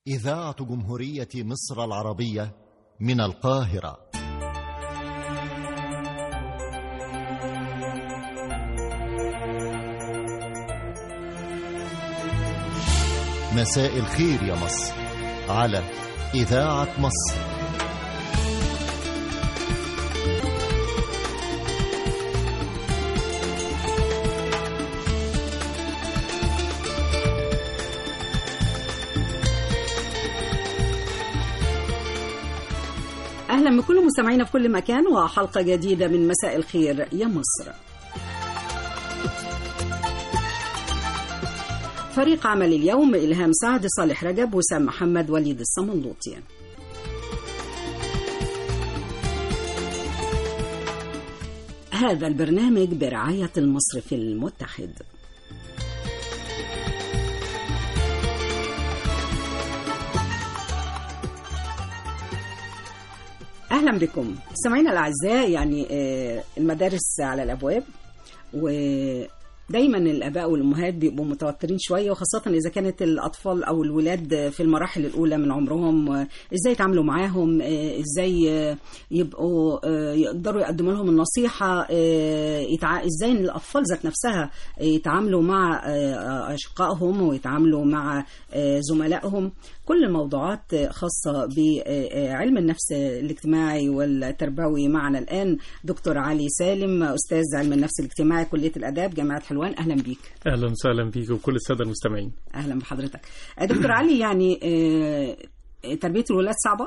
إذاعة جمهورية مصر العربية من القاهرة مساء الخير يا مصر على إذاعة مصر أهلا بكل مستمعينا في كل مكان وحلقة جديدة من مساء الخير يا مصر فريق عمل اليوم إلهام سعد صالح رجب وسام محمد وليد الصمنلوطي هذا البرنامج برعاية المصرف المتحد اهلا بكم مستمعينا الاعزاء يعني آه، المدارس على الابواب ودايما الاباء والامهات بيبقوا متوترين شويه وخاصه اذا كانت الاطفال او الولاد في المراحل الاولى من عمرهم آه، ازاي يتعاملوا معاهم آه، ازاي آه، يبقوا آه، يقدروا يقدموا لهم النصيحه آه، يتع... ازاي إن الاطفال ذات نفسها يتعاملوا مع آه، اشقائهم ويتعاملوا مع آه، زملائهم كل الموضوعات خاصة بعلم النفس الاجتماعي والتربوي معنا الآن دكتور علي سالم أستاذ علم النفس الاجتماعي كلية الآداب جامعة حلوان أهلا بيك اهلا وسهلا بيك وكل الساده المستمعين أهلا بحضرتك دكتور علي يعني آه، تربية الولاد صعبة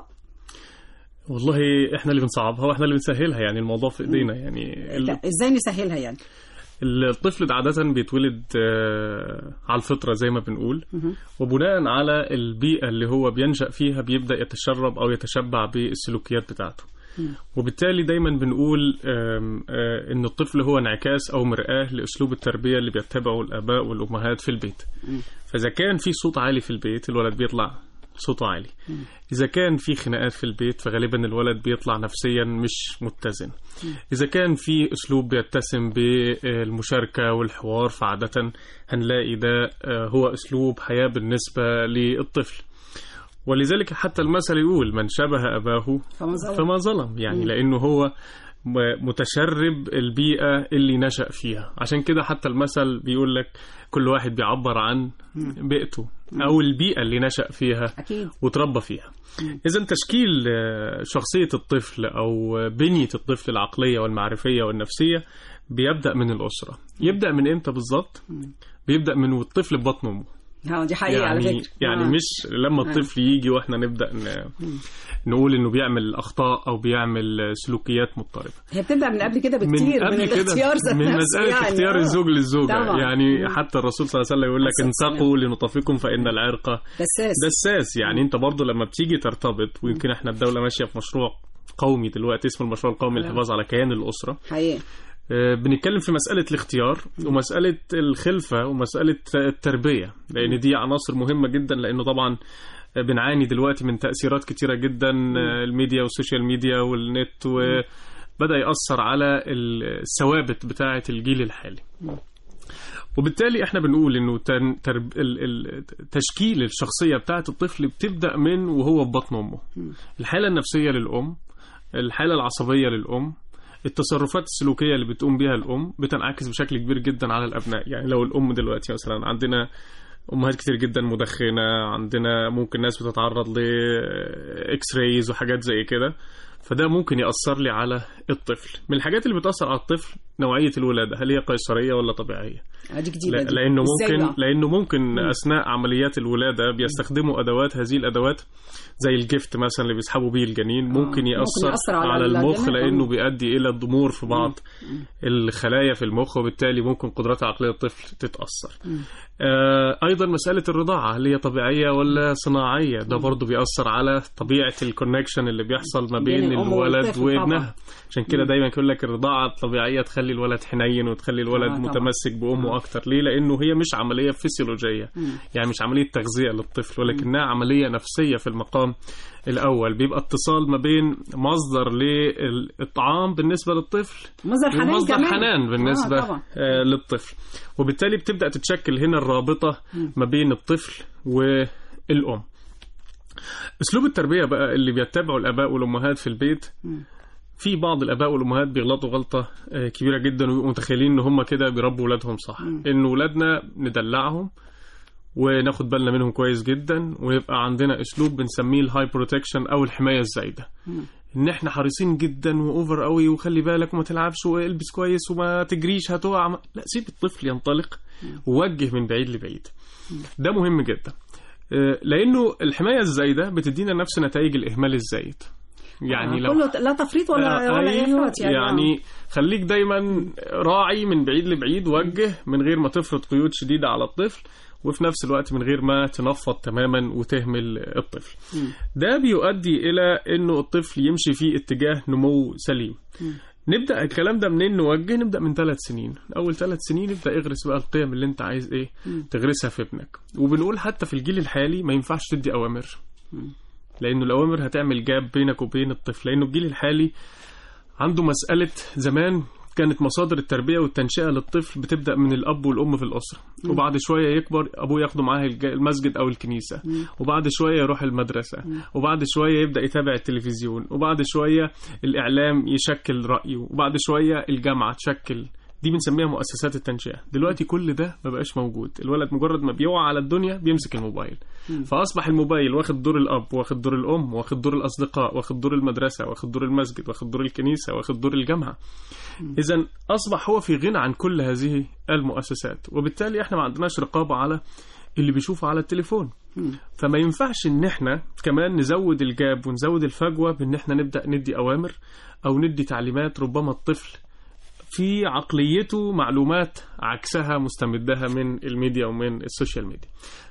والله احنا اللي بنصعبها واحنا اللي بنسهلها يعني الموضوع في ايدينا يعني ال- لا، إزاي نسهلها يعني الطفل ده عاده بيتولد آه، على الفطره زي ما بنقول وبناء على البيئه اللي هو بينشا فيها بيبدا يتشرب او يتشبع بالسلوكيات بتاعته وبالتالي دايما بنقول آم، آه، ان الطفل هو انعكاس او مرآة لاسلوب التربيه اللي بيتبعه الاباء والامهات في البيت فاذا كان في صوت عالي في البيت الولد بيطلع صوته عالي إذا كان في خناقات في البيت فغالبا الولد بيطلع نفسيا مش متزن إذا كان في أسلوب بيتسم بالمشاركة والحوار فعادة هنلاقي ده آه، هو أسلوب حياة بالنسبة للطفل ولذلك حتى المثل يقول من شبه أباه فما ظلم. فما ظلم يعني لأنه هو م- متشرب البيئة اللي نشأ فيها عشان كده حتى المثل بيقول لك كل واحد بيعبر عن بيئته أو البيئة اللي نشأ فيها أكيد وتربى فيها إذا تشكيل آه، شخصية الطفل أو آه، بنية الطفل العقلية والمعرفية والنفسية بيبدأ من الأسرة يبدأ من إمتى بالظبط؟ بيبدأ من والطفل ببطن أمه ها دي حقيقة على يعني فكرة يعني آه. مش لما الطفل يجي واحنا نبدا ن... نقول انه بيعمل اخطاء او بيعمل سلوكيات مضطربه هي بتبدأ من قبل كده من بكتير من, قبل الاختيار كده ذات من نفسه مساله يعني. اختيار آه. الزوج للزوجه طبعا. يعني مم. حتى الرسول صلى الله عليه وسلم يقول لك عليه الصلاة انسقوا لنطفكم فان العرق دساس دساس يعني انت برضو لما بتيجي ترتبط ويمكن احنا الدوله ماشيه في مشروع قومي دلوقتي اسمه المشروع القومي للحفاظ على كيان الاسره حقيقة آه، بنتكلم في مسألة الاختيار ومسألة الخلفة ومسألة التربية لأن دي عناصر مهمة جدا لأنه طبعا بنعاني دلوقتي من تأثيرات كتيرة جدا آه، الميديا والسوشيال ميديا والنت وبدأ يأثر على الثوابت بتاعة الجيل الحالي وبالتالي احنا بنقول انه تن- ترب... ال... ال... تشكيل الشخصيه بتاعه الطفل بتبدا من وهو في بطن امه الحاله النفسيه للام الحاله العصبيه للام التصرفات السلوكيه اللي بتقوم بها الام بتنعكس بشكل كبير جدا على الابناء يعني لو الام دلوقتي مثلا عندنا امهات كتير جدا مدخنه عندنا ممكن ناس بتتعرض ل اكس رايز وحاجات زي كده فده ممكن ياثر لي على الطفل من الحاجات اللي بتاثر على الطفل نوعيه الولاده هل هي قيصريه ولا طبيعيه آه، دي جديدة لا- دي. لانه إزاي ممكن بقى؟ لانه ممكن اثناء عمليات الولاده بيستخدموا ادوات هذه الادوات زي الجفت مثلا اللي بيسحبوا بيه الجنين ممكن ممكن ياثر, يأثر على على, المخ الجنين. لانه مم. بيؤدي الى ضمور في بعض الخلايا في المخ وبالتالي ممكن قدرات عقليه الطفل تتاثر آه ايضا مساله الرضاعه هل هي طبيعيه ولا صناعيه ده برضه بيأثر على طبيعه الكونكشن اللي بيحصل ما بين بين الأم الولد والطفل وابنها طبعاً. عشان كده دايما يقول لك الرضاعه الطبيعيه تخلي الولد حنين وتخلي الولد آه، طبعاً. متمسك بامه اكتر ليه لانه هي مش عمليه فسيولوجيه يعني مش عمليه تغذيه للطفل ولكنها عمليه نفسيه في المقام الاول بيبقى اتصال ما بين مصدر للطعام بالنسبه للطفل مصدر حنان ومصدر كمان حنان بالنسبه آه طبعا. آه للطفل وبالتالي بتبدا تتشكل هنا الرابطه ما بين الطفل والام اسلوب التربيه بقى اللي بيتبعه الاباء والامهات في البيت في بعض الاباء والامهات بيغلطوا غلطه آه، كبيره جدا ويبقوا متخيلين ان هم كده بيربوا ولادهم صح ان ولادنا ندلعهم وناخد بالنا منهم كويس جدا ويبقى عندنا اسلوب بنسميه الهاي بروتكشن او الحمايه الزايده ان احنا حريصين جدا واوفر قوي وخلي بالك وما تلعبش والبس كويس وما تجريش هتقع لا سيب الطفل ينطلق ووجه من بعيد لبعيد ده مهم جدا آه، لانه الحمايه الزايده بتدينا نفس نتائج الاهمال الزايد يعني لو كله لا تفريط ولا آه، ولا أيوة. افراط يعني, يعني خليك دايما راعي من بعيد لبعيد وجه من غير ما تفرض قيود شديدة على الطفل وفي نفس الوقت من غير ما تنفض تماما وتهمل الطفل ده بيؤدي إلى أنه الطفل يمشي في اتجاه نمو سليم نبدا الكلام ده منين نوجه نبدا من ثلاث سنين اول ثلاث سنين ابدا اغرس بقى القيم اللي انت عايز ايه تغرسها في ابنك وبنقول حتى في الجيل الحالي ما ينفعش تدي اوامر لانه الاوامر هتعمل جاب بينك وبين الطفل لانه الجيل الحالي عنده مساله زمان كانت مصادر التربيه والتنشئه للطفل بتبدا من الاب والام في الاسره وبعد شويه يكبر ابوه ياخده معاه الج- المسجد او الكنيسه وبعد شويه يروح المدرسه وبعد شويه يبدا يتابع التلفزيون وبعد شويه الاعلام يشكل رايه وبعد شويه الجامعه تشكل دي بنسميها مؤسسات التنشئه دلوقتي كل ده ما بقاش موجود الولد مجرد ما بيوعى على الدنيا بيمسك الموبايل فاصبح الموبايل واخد دور الاب واخد دور الام واخد دور الاصدقاء واخد دور المدرسه واخد دور المسجد واخد دور الكنيسه واخد دور الجامعه اذا اصبح هو في غنى عن كل هذه المؤسسات وبالتالي احنا ما عندناش رقابه على اللي بيشوفه على التليفون فما ينفعش ان احنا كمان نزود الجاب ونزود الفجوه بان احنا نبدا ندي اوامر او ندي تعليمات ربما الطفل في عقليته معلومات عكسها مستمدها من الميديا ومن السوشيال ميديا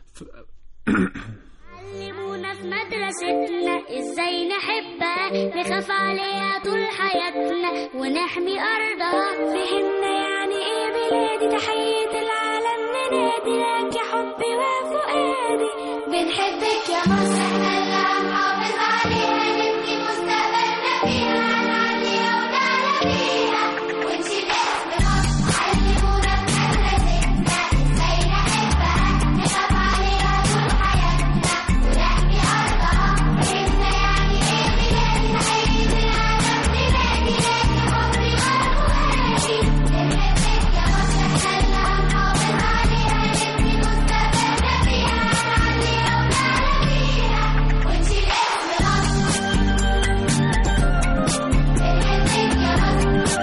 علمونا في مدرستنا ازاي نحبها نخاف عليها طول حياتنا ونحمي ارضها فهمنا يعني ايه بلادي تحية العالم ننادي لك يا حبي وفؤادي بنحبك يا مصر احنا اللي هنحافظ عليها نبني مستقبلنا فيها هنعليها ونعلى بيها ونشيل اسم مصر علمونا في مدرستنا ازاي نحبها نخاف عليها طول حياتنا ونحمي ارضها فهمنا يعني ايه بلادي تحية العالم ننادي لك يا حبي وفؤادي بنحبك يا مصر احنا اللي هنحافظ عليها نبني مستقبلنا فيها هنعليها ونعلى بيها ونشيل اسم مصر بنحبك يا مصر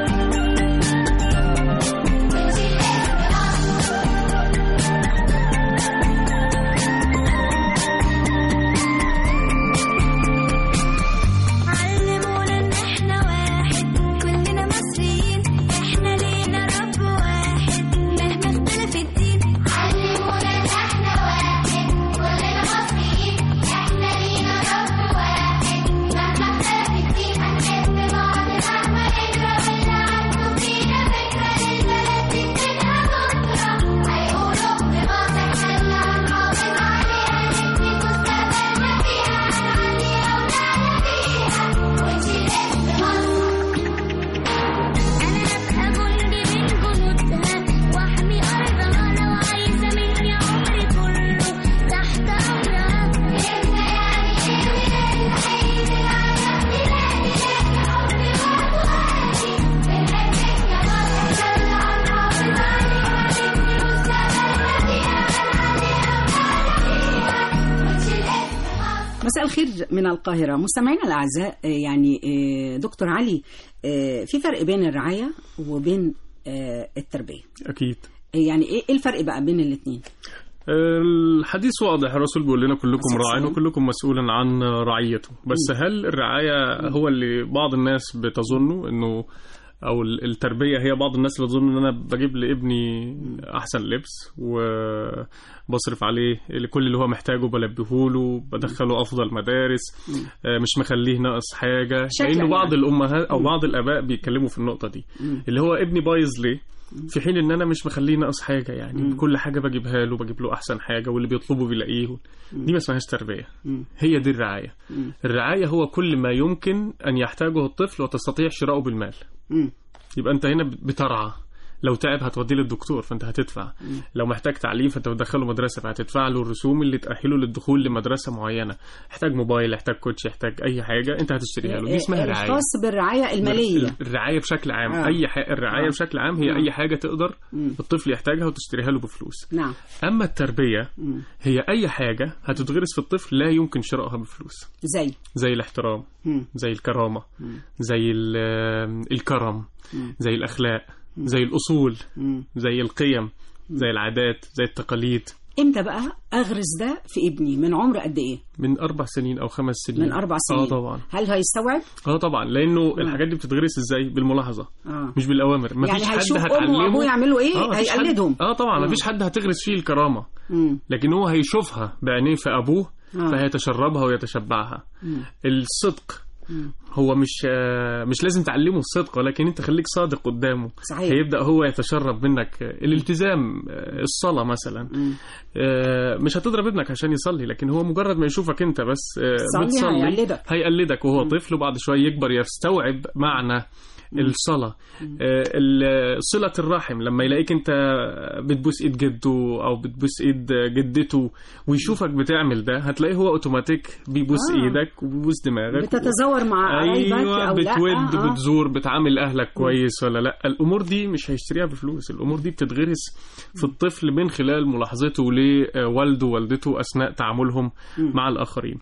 ونشيل اسم مصر علمونا ان احنا واحد كلنا مصريين احنا لينا رب واحد مهما اختلف الدين علمونا ان احنا واحد كلنا مصريين احنا لينا رب واحد مهما اختلف الدين هنحب بعض مهما نجرى واللي عنده فينا فكرة للبلد دي تبقى بكرة هيقولوا بمصر احنا اللي هنحافظ عليها نبني مستقبلنا فيها هنعليها ونعلى بيها ونشيل اسم مصر أنا أبقى جندي من جنودها وأحمي أرضها لو عايزة مني عمري كله تحت أمرها فهمنا يعني إيه بلادي تحية العالم بلادي لك يا حبي وفؤادي بنحبك يا مصر إحنا اللي هنحافظ عليها نبني مستقبلنا فيها هنعليها ونعلى بيها ونشيل اسم مصر مساء الخير من القاهرة مستمعينا الأعزاء آه، يعني آه، دكتور علي آه، في فرق بين الرعاية وبين آه، التربية اكيد آه، يعني إيه إيه الفرق بقى بين الاثنين الحديث واضح الرسول بيقول لنا كلكم السلام. راع وكلكم مسؤول عن رعيته بس هل الرعاية هو اللي بعض الناس بتظنه انه او ال- التربية هي بعض الناس اللي بتظن ان انا بجيب لابني احسن لبس وبصرف عليه كل اللي هو محتاجه بلبيهوله بدخله افضل مدارس آه، مش مخليه ناقص حاجة شكلاً لانه بعض يعني. الامهات او بعض الاباء بيتكلموا في النقطة دي اللي هو ابني بايظ ليه في حين ان انا مش مخليه ناقص حاجه يعني كل حاجه بجيبها له بجيب له احسن حاجه واللي بيطلبه بيلاقيه دي ما اسمهاش تربيه هي دي الرعايه الرعايه هو كل ما يمكن ان يحتاجه الطفل وتستطيع شراؤه بالمال مم. يبقى انت هنا بترعى لو تعب هتوديه للدكتور فانت هتدفع لو محتاج تعليم فانت بتدخله مدرسه فهتدفع له الرسوم اللي تاهله للدخول لمدرسه معينه يحتاج موبايل يحتاج كوتش يحتاج اي حاجه انت هتشتريها له دي اسمها رعايه الخاص بالرعايه الماليه الرعايه بشكل عام آه. اي ح... الرعايه آه. بشكل عام هي آه. اي حاجه تقدر مم. الطفل يحتاجها وتشتريها له بفلوس نعم اما التربيه مم. هي اي حاجه هتتغرس في الطفل لا يمكن شرائها بفلوس زي زي الاحترام مم. زي الكرامه زي ال- الكرم زي الاخلاق زي الاصول مم. زي القيم زي العادات زي التقاليد امتى بقى اغرس ده في ابني من عمر قد ايه من اربع سنين او خمس سنين من اربع سنين اه طبعا هل هيستوعب اه طبعا لانه الحاجات دي بتتغرس ازاي بالملاحظه اه مش بالاوامر مفيش يعني حد هيشوف امه هتعلمه وابوه يعملوا ايه آه، مفيش حد- هيقلدهم اه طبعا آه. مفيش حد هتغرس فيه الكرامه مم. لكن هو هيشوفها بعينيه في ابوه آه. فهيتشربها ويتشبعها مم. الصدق مم. هو مش آه، مش لازم تعلمه الصدق ولكن انت خليك صادق قدامه صحيح. هيبدا هو يتشرب منك الالتزام آه، الصلاه مثلا مم. آه، مش هتضرب ابنك عشان يصلي لكن هو مجرد ما يشوفك انت بس آه، صلي بتصلي هيقلدك. هيقلدك وهو طفل وبعد شويه يكبر يستوعب معنى الصلاة آه، ال- صلة الرحم لما يلاقيك انت بتبوس ايد جده او بتبوس ايد جدته ويشوفك بتعمل ده هتلاقيه هو اوتوماتيك بيبوس آه. ايدك وبيبوس دماغك بتتزاور مع قرايبك ايوه او لا بتود آه. بتزور بتعامل اهلك كويس ولا لا الامور دي مش هيشتريها بفلوس الامور دي بتتغرس في الطفل من خلال ملاحظته لوالده ووالدته اثناء تعاملهم مع الاخرين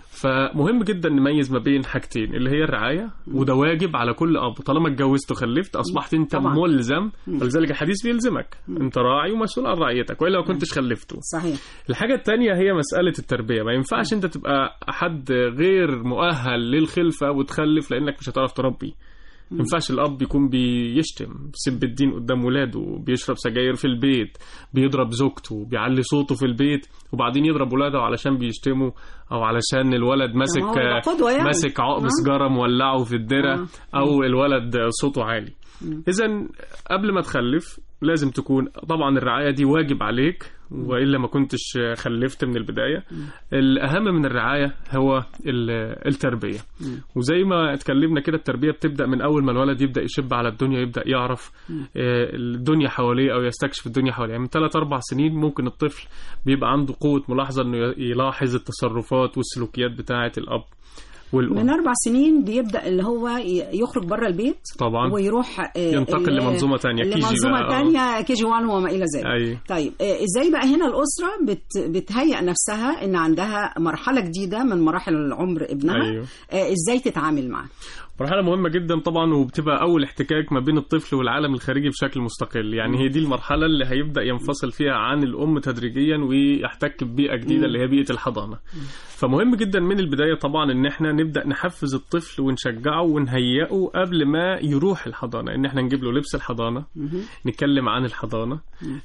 فمهم جدا نميز ما بين حاجتين اللي هي الرعايه وده واجب على كل اب طالما اتجوزت وخلفت اصبحت انت طبعاً. ملزم ولذلك الحديث بيلزمك انت راعي ومسؤول عن رعيتك والا ما كنتش خلفته صحيح الحاجة التانية هي مسألة التربية ما ينفعش انت تبقى حد غير مؤهل للخلفة وتخلف لانك مش هتعرف تربي ما ينفعش الاب يكون بيشتم بيسب الدين قدام ولاده بيشرب سجاير في البيت بيضرب زوجته بيعلي صوته في البيت وبعدين يضرب ولاده علشان بيشتموا او علشان الولد ماسك هو يبقى قدوة يعني. ماسك عقب آه. سجاره مولعه في الدرع آه. او الولد صوته عالي اذا قبل ما تخلف لازم تكون طبعا الرعايه دي واجب عليك والا ما كنتش خلفت من البدايه الاهم من الرعايه هو ال- التربيه وزي ما اتكلمنا كده التربيه بتبدا من اول ما الولد يبدا يشب على الدنيا يبدا يعرف آه، الدنيا حواليه او يستكشف الدنيا حواليه يعني من 3 4 سنين ممكن الطفل بيبقى عنده قوه ملاحظه انه يلاحظ التصرفات والسلوكيات بتاعه الاب والام من اربع سنين بيبدا اللي هو ي- يخرج بره البيت طبعا ويروح آه، ينتقل ال- لمنظومة تانية، كي جي لمنظومه بقى، آه. تانية كي جي 1 وما الى ذلك أي. طيب آه، ازاي بقى هنا الاسره بت بتهيئ نفسها ان عندها مرحله جديده من مراحل العمر ابنها أيوه. آه، ازاي تتعامل معاه مرحلة مهمة جدا طبعا وبتبقى أول احتكاك ما بين الطفل والعالم الخارجي بشكل مستقل يعني هي دي المرحلة اللي هيبدأ ينفصل فيها عن الأم تدريجيا ويحتك ببيئة جديدة اللي هي بيئة الحضانة فمهم جدا من البداية طبعا إن احنا نبدأ نحفز الطفل ونشجعه ونهيئه قبل ما يروح الحضانة إن احنا نجيب له لبس الحضانة نتكلم عن الحضانة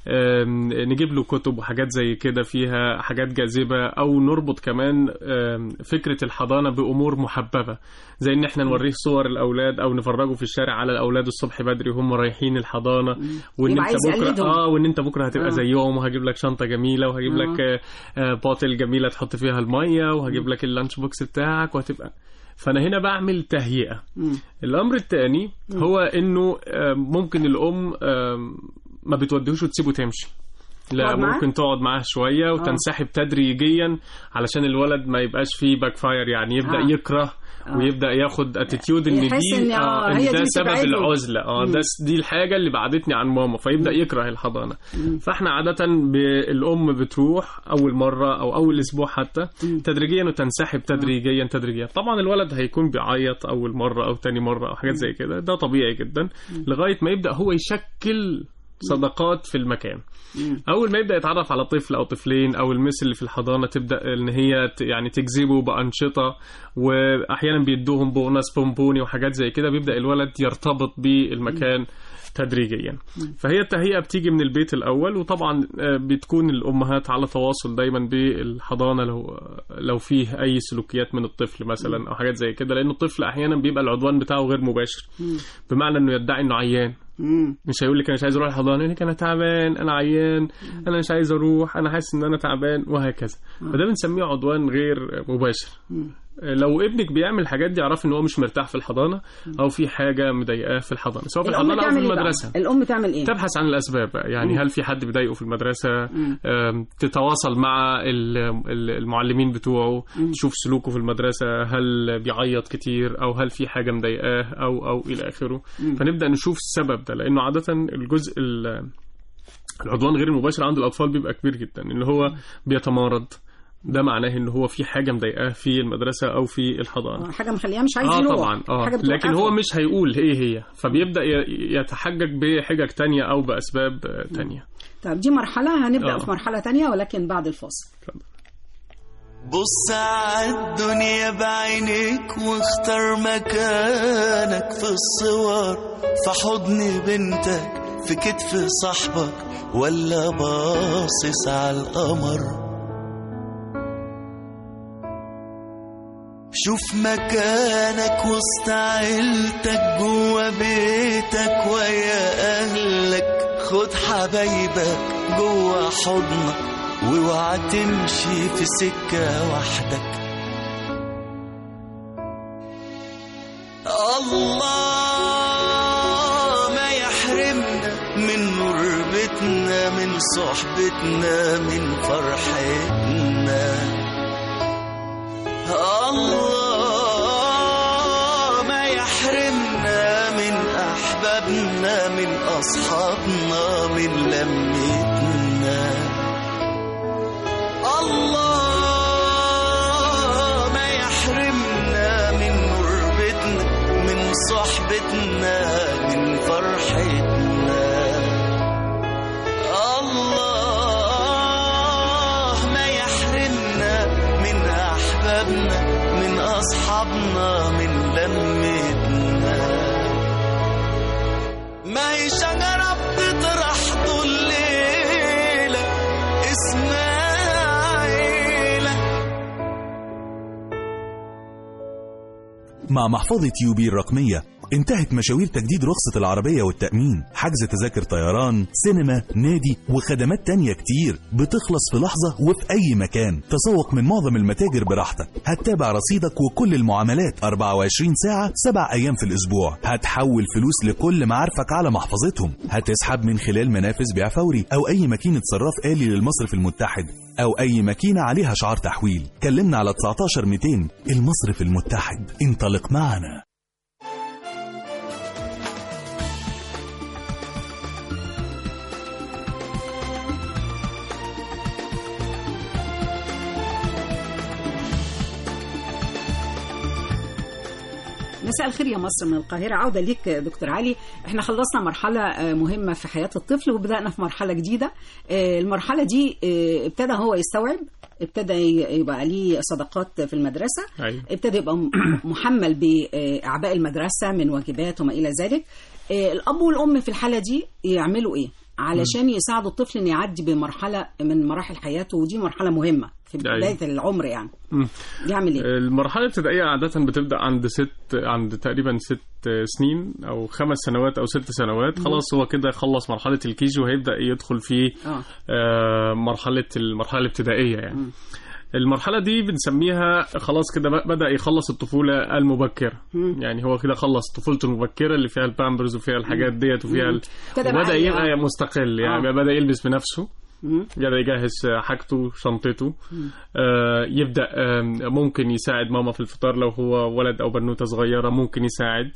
آم، نجيب له كتب وحاجات زي كده فيها حاجات جاذبة أو نربط كمان آم، فكرة الحضانة بأمور محببة زي إن إحنا نوريه صور الأولاد أو نفرجه في الشارع على الأولاد الصبح بدري وهم رايحين الحضانة وإن يبقى أنت عايز بكرة يقلدهم. آه وإن أنت بكرة هتبقى آه. زيهم وهجيب لك شنطة جميلة وهجيب آه. لك آه، آه، بوتل جميلة تحط فيها المية وهجيب لك اللانش بوكس بتاعك وهتبقى فأنا هنا بعمل تهيئة مم. الامر الثاني هو انه آم، ممكن الام آم، ما بتوديهوش وتسيبه تمشي لا تقعد معاه؟ ممكن تقعد معاه شويه وتنسحب تدريجيا علشان الولد ما يبقاش فيه باك فاير يعني يبدا آه. يكره ويبدا ياخد اتيتيود ان يحس دي إن، آه، ان هي ده دي سبب بتبعده. العزله اه ده س- دي الحاجه اللي بعدتني عن ماما فيبدا يكره الحضانه فاحنا عاده ب- الام بتروح اول مره او اول اسبوع حتى تدريجيا وتنسحب تدريجيا تدريجيا طبعا الولد هيكون بيعيط اول مره او تاني مره او حاجات زي كده ده طبيعي جدا لغايه ما يبدا هو يشكل صداقات في المكان اول ما يبدا يتعرف على طفل او طفلين او المس اللي في الحضانه تبدا ان هي ت- يعني تجذبه بانشطه واحيانا بيدوهم بونص بونبوني وحاجات زي كده بيبدا الولد يرتبط بالمكان تدريجيا فهي التهيئه بتيجي من البيت الاول وطبعا آه، بتكون الامهات على تواصل دايما بالحضانه لو لو فيه اي سلوكيات من الطفل مثلا او حاجات زي كده لان الطفل احيانا بيبقى العدوان بتاعه غير مباشر بمعنى انه يدعي انه عيان مم. مش هيقول لك انا مش عايز اروح الحضانه يقول لك انا تعبان انا عيان انا مش عايز اروح انا حاسس ان انا تعبان وهكذا فده بنسميه عدوان غير مباشر لو ابنك بيعمل الحاجات دي اعرف ان هو مش مرتاح في الحضانه او في حاجه مضايقاه في الحضانه سواء في الام الحضانه او في تعمل ايه بقى المدرسه الام تعمل ايه تبحث عن الاسباب بقى. يعني هل في حد بيضايقه في المدرسه آم، تتواصل مع ال- ال- المعلمين بتوعه تشوف سلوكه في المدرسه هل بيعيط كتير او هل في حاجه مضايقاه او او الى اخره فنبدا نشوف السبب ده لانه عاده الجزء ال- العدوان غير المباشر عند الاطفال بيبقى كبير جدا اللي هو بيتمارض ده معناه ان هو في حاجه مضايقاه في المدرسه او في الحضانه حاجه مخليها مش عايز اه يروح طبعا اه حاجة لكن بتوقفه. هو مش هيقول ايه هي فبيبدا ي- يتحجج بحجج تانية او باسباب آه، تانية طب دي مرحله هنبدا آه. في مرحله تانية ولكن بعد الفاصل بص عالدنيا بعينيك واختار مكانك في الصور في حضن بنتك في كتف صاحبك ولا باصص على القمر شوف مكانك وسط عيلتك جوا بيتك ويا اهلك خد حبايبك جوا حضنك واوعى تمشي في سكة وحدك الله ما يحرمنا من نور بيتنا من صحبتنا من فرحتنا الله ما يحرمنا من أحبابنا من أصحابنا من لمتنا الله ما يحرمنا من قربتنا من صحبتنا من فرحتنا الله ما يحرمنا من أحبابنا من أصحابنا من لمتنا ما هي شجرة بتطرح طول الليلة اسمها عيلة مع محفظة يوبي الرقمية انتهت مشاوير تجديد رخصة العربية والتأمين حجز تذاكر طيران سينما نادي وخدمات تانية كتير بتخلص في لحظة وفي أي مكان تسوق من معظم المتاجر براحتك هتتابع رصيدك وكل المعاملات 24 ساعة 7 أيام في الأسبوع هتحول فلوس لكل معارفك على محفظتهم هتسحب من خلال منافذ بيع فوري أو أي ماكينة صراف آلي للمصرف المتحد أو أي ماكينة عليها شعار تحويل كلمنا على 19 200 المصرف المتحد انطلق معنا مساء الخير يا مصر من القاهرة عودة ليك دكتور علي احنا خلصنا مرحلة آه، مهمة في حياة الطفل وبدأنا في مرحلة جديدة آه، المرحلة دي آه، ابتدى هو يستوعب ابتدى ي- يبقى ليه صداقات في المدرسة أيوة. ابتدى يبقى م- محمل بأعباء المدرسة من واجبات وما إلى ذلك آه، الأب والأم في الحالة دي يعملوا إيه؟ علشان يساعدوا الطفل إنه يعدي بمرحلة من مراحل حياته ودي مرحلة مهمة في أيوة. بداية العمر يعني مم. يعمل إيه؟ المرحلة الابتدائية عادة بتبدأ عند ست عند تقريبا ست سنين أو خمس سنوات أو ست سنوات خلاص هو كده خلص مرحلة الكيجي وهيبدأ يدخل في آه. آه، مرحلة المرحلة الابتدائية يعني المرحلة دي بنسميها خلاص كده ب- بدأ يخلص الطفولة المبكرة يعني هو كده خلص طفولته المبكرة اللي فيها البامبرز وفيها الحاجات ديت وفيها ال... ابتدى بقى وبدأ ي- يبقى آه. مستقل يعني آه. بدأ يلبس بنفسه مم. يبدأ يجهز حاجته شنطته آه يبدأ آه ممكن يساعد ماما في الفطار لو هو ولد أو بنوتة صغيرة ممكن يساعد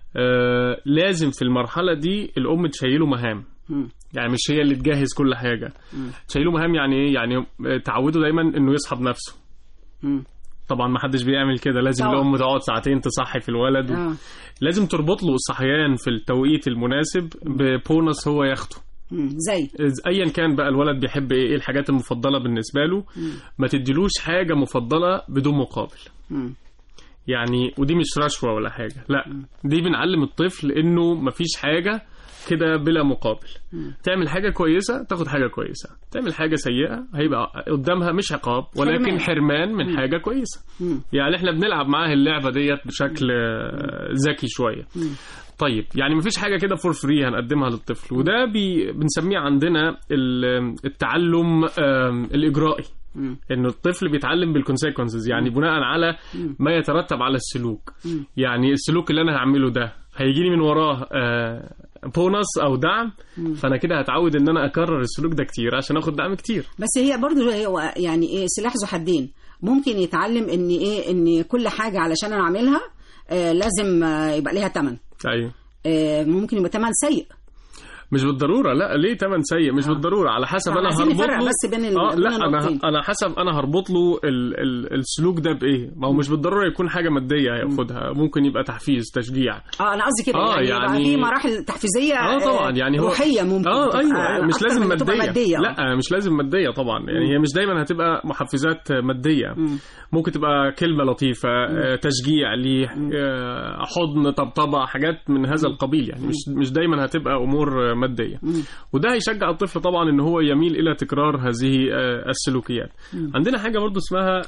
آه لازم في المرحلة دي الأم تشيله مهام مم. يعني مش هي اللي تجهز كل حاجة تشيله مهام يعني إيه يعني آه، تعوده دايما إنه يصحى بنفسه مم. طبعا ما حدش بيعمل كده لازم طبعا. الأم تقعد ساعتين تصحي في الولد آه. لازم تربط له الصحيان في التوقيت المناسب ببونص هو ياخده مم. زي ايا كان بقى الولد بيحب ايه إيه الحاجات المفضله بالنسبه له ما تديلوش حاجه مفضله بدون مقابل مم. يعني ودي مش رشوه ولا حاجه لا دي بنعلم الطفل انه مفيش حاجه كده بلا مقابل تعمل حاجه كويسه تاخد حاجه كويسه تعمل حاجه سيئه هيبقى قدامها مش عقاب ولكن حرمان. حرمان من حاجه كويسه مم. يعني احنا بنلعب معاه اللعبه ديت بشكل آه، ذكي شويه طيب يعني مفيش حاجه كده فور فري هنقدمها للطفل وده بي بنسميه عندنا ال- التعلم آم، الاجرائي مم. انه الطفل بيتعلم بالكونسيكونسز يعني بناء على ما يترتب على السلوك يعني السلوك اللي انا هعمله ده هيجيني من وراه آه، بونص او دعم فانا كده هتعود ان انا اكرر السلوك ده كتير عشان اخد دعم كتير بس هي برضو هو يعني ايه سلاح ذو حدين ممكن يتعلم ان ايه ان كل حاجه علشان انا اعملها آه لازم آه يبقى ليها ثمن ايوه آه ممكن يبقى ثمن سيء مش بالضروره لا ليه تمن سيء مش بالضروره على حسب طب انا عايزين هربط نفرق له بس بين ال- اه بين لا انا النقطتين. انا حسب انا هربط له ال ال السلوك ده بايه ما هو مش بالضروره يكون حاجه ماديه هياخدها ممكن يبقى تحفيز تشجيع اه انا قصدي كده آه، يعني, يعني يعني- في مراحل تحفيزيه اه طبعا يعني هو روحيه ممكن اه تبقى ايوه, أيوة مش أكتر لازم من إنها تبقى ماديه, ماديه لا مش لازم ماديه طبعا يعني هي مش دايما هتبقى محفزات ماديه ممكن تبقى كلمه لطيفه آه، تشجيع ليه آه، حضن طبطبه حاجات من هذا القبيل يعني مش مش دايما هتبقى امور آه، ماديه وده هيشجع الطفل طبعا ان هو يميل الى تكرار هذه آه، السلوكيات عندنا حاجه برضو اسمها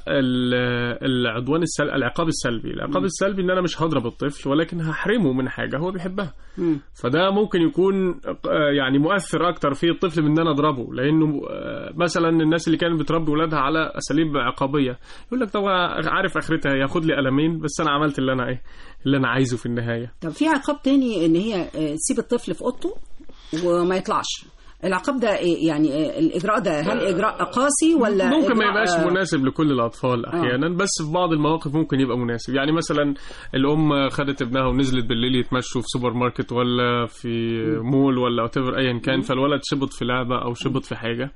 ال- العدوان السلبي العقاب السلبي العقاب السلبي ان انا مش هضرب الطفل ولكن هحرمه من حاجه هو بيحبها مم. فده ممكن يكون آه، يعني مؤثر اكتر في الطفل من ان انا اضربه لانه آه، مثلا الناس اللي كانت بتربي ولادها على اساليب عقابيه يقول لك طبعا عارف اخرتها ياخد لي قلمين بس انا عملت اللي انا ايه اللي انا عايزه في النهايه طب في عقاب تاني ان هي آه، تسيب الطفل في اوضته وما يطلعش العقاب ده إيه يعني آه، الاجراء ده هل اجراء قاسي ولا ممكن ما إجراء، يبقاش آه، مناسب لكل الاطفال احيانا بس في بعض المواقف ممكن يبقى مناسب يعني مثلا الام خدت ابنها ونزلت بالليل يتمشوا في سوبر ماركت ولا في مول ولا وات ايا كان فالولد شبط في لعبه او شبط في حاجه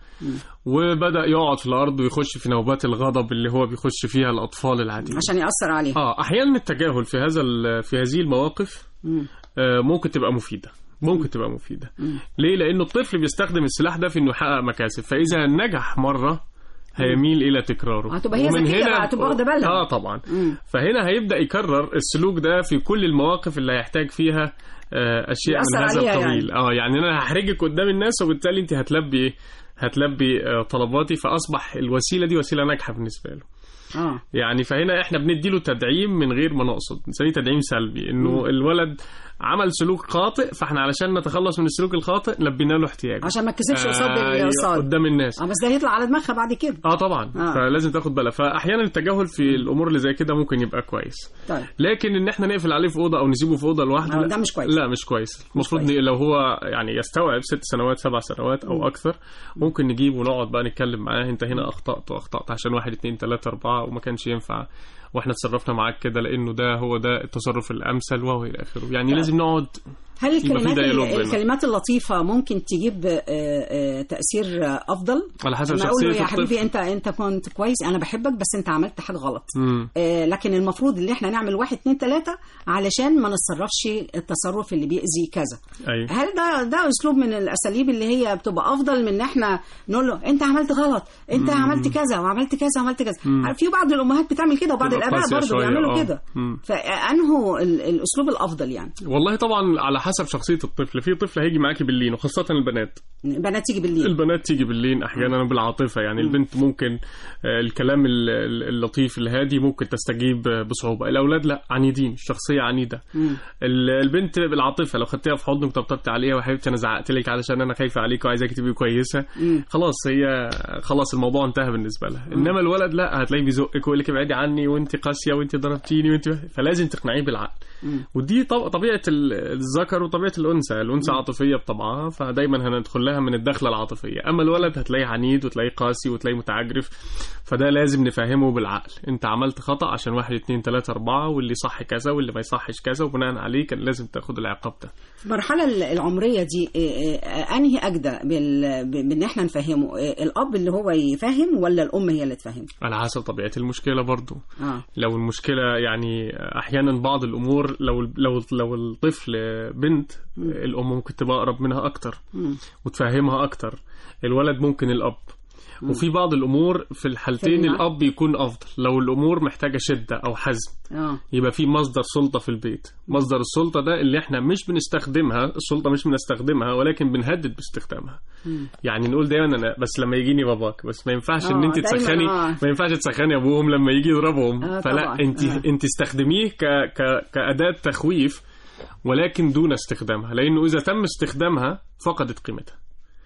وبدا يقعد في الارض ويخش في نوبات الغضب اللي هو بيخش فيها الاطفال العاديين عشان ياثر عليه اه احيانا التجاهل في هذا ال- في هذه المواقف مم. آه، ممكن تبقى مفيده ممكن تبقى مفيده ليه لانه الطفل بيستخدم السلاح ده في انه يحقق مكاسب فاذا نجح مره هيميل الى تكراره هتبقى هي ومن ذكية هنا- بقى، هتبقى واخدة بالها. اه طبعا مم. فهنا هيبدا يكرر السلوك ده في كل المواقف اللي هيحتاج فيها آه، اشياء من يأثر هذا عليها القبيل اه يعني انا هحرجك قدام الناس وبالتالي انت هتلبي ايه هتلبي آه، طلباتي فاصبح الوسيله دي وسيله ناجحه بالنسبه له اه يعني فهنا احنا بنديله تدعيم من غير ما نقصد بنسميه تدعيم سلبي انه الولد عمل سلوك خاطئ فاحنا علشان نتخلص من السلوك الخاطئ لبينا له احتياجه عشان ما تكسبش قصاد أيوة، القصاد قدام الناس اه بس ده هيطلع على دماغها بعد كده اه طبعا آه. آه. فلازم تاخد بالك فاحيانا التجاهل في الامور اللي زي كده ممكن يبقى كويس طيب لكن ان احنا نقفل عليه في اوضه او نسيبه في اوضه لوحده آه، لا- ده مش كويس. لا مش كويس المفروض كويس. لو هو يعني يستوعب ست سنوات سبع سنوات او اكثر ممكن نجيبه ونقعد بقى نتكلم معاه انت هنا اخطات واخطات عشان واحد اتنين تلاته اربعه وما كانش ينفع واحنا اتصرفنا معاك كده لانه ده هو ده التصرف الامثل وهو الى اخره يعني لازم نقعد هل يبقى في الكلمات ديالوج بينهم. الكلمات اللطيفه ممكن تجيب آه، آه، تاثير آه، افضل على حسب لما اقول له شخصيه يا حبيبي الطفل انت انت كنت كويس انا بحبك بس انت عملت حاجه غلط مم. آه، لكن المفروض ان احنا نعمل واحد اتنين تلاته علشان ما نتصرفش التصرف اللي بيأذي كذا ايوه هل ده ده اسلوب من الاساليب اللي هي بتبقى افضل من ان احنا نقول له انت عملت غلط انت عملت كذا وعملت كذا وعملت كذا عارف في بعض الامهات بتعمل كده وبعض تبقى الاباء قاسية برضه شوية، بيعملوا آه. كده مم. فانه ال- الاسلوب الافضل يعني والله طبعا على حسب شخصيه الطفل في طفل هيجي معاكي باللين وخاصه البنات بنات تيجي بالليل البنات تيجي باللين احيانا بالعاطفه يعني البنت ممكن آه، الكلام ال- ال- اللطيف الهادي ممكن تستجيب آه، بصعوبه الاولاد لا عنيدين الشخصيه عنيده مم. ال- البنت بالعاطفه لو خدتيها في حضنك وطبطبت عليها وحبيبتي انا زعقت لك علشان انا خايفه عليك وعايزاكي تبقي كويسه مم. خلاص هي خلاص الموضوع انتهى بالنسبه لها انما الولد لا هتلاقيه بيزقك ويقول لك ابعدي عني وانت قاسيه وانت ضربتيني وانت فلازم تقنعيه بالعقل مم. ودي طب... طبيعه ال- الذكر وطبيعه الانثى الانثى عاطفيه بطبعها فدايما هندخل لها من الدخله العاطفيه اما الولد هتلاقيه عنيد وتلاقيه قاسي وتلاقيه متعجرف فده لازم نفهمه بالعقل انت عملت خطا عشان واحد اتنين تلاته اربعه واللي صح كذا واللي ما يصحش كذا وبناء عليه كان لازم تاخد العقاب ده في المرحله ال- العمريه دي آه، آه، انهي اجدى بال- ب- بان احنا نفهمه آه، الاب اللي هو يفهم ولا الام هي اللي تفهم على حسب طبيعه المشكله برضو اه لو المشكلة يعني أحيانا بعض الأمور لو لو لو الطفل بنت الأم ممكن تبقى أقرب منها أكتر مم. وتفهمها أكتر الولد ممكن الأب وفي بعض الأمور في الحالتين في النع- الأب يكون أفضل لو الأمور محتاجة شدة أو حزم اه يبقى في مصدر سلطة في البيت مصدر السلطة ده اللي احنا مش بنستخدمها السلطة مش بنستخدمها ولكن بنهدد باستخدامها يعني نقول دايما انا بس لما يجيني باباك بس ما ينفعش ان آه، انت دايماً، تسخني آه. ما ينفعش تسخني ابوهم لما يجي يضربهم آه، فلا طبعاً، انت آه. انت استخدميه ك ك كأداة تخويف ولكن دون استخدامها لانه اذا تم استخدامها فقدت قيمتها مم.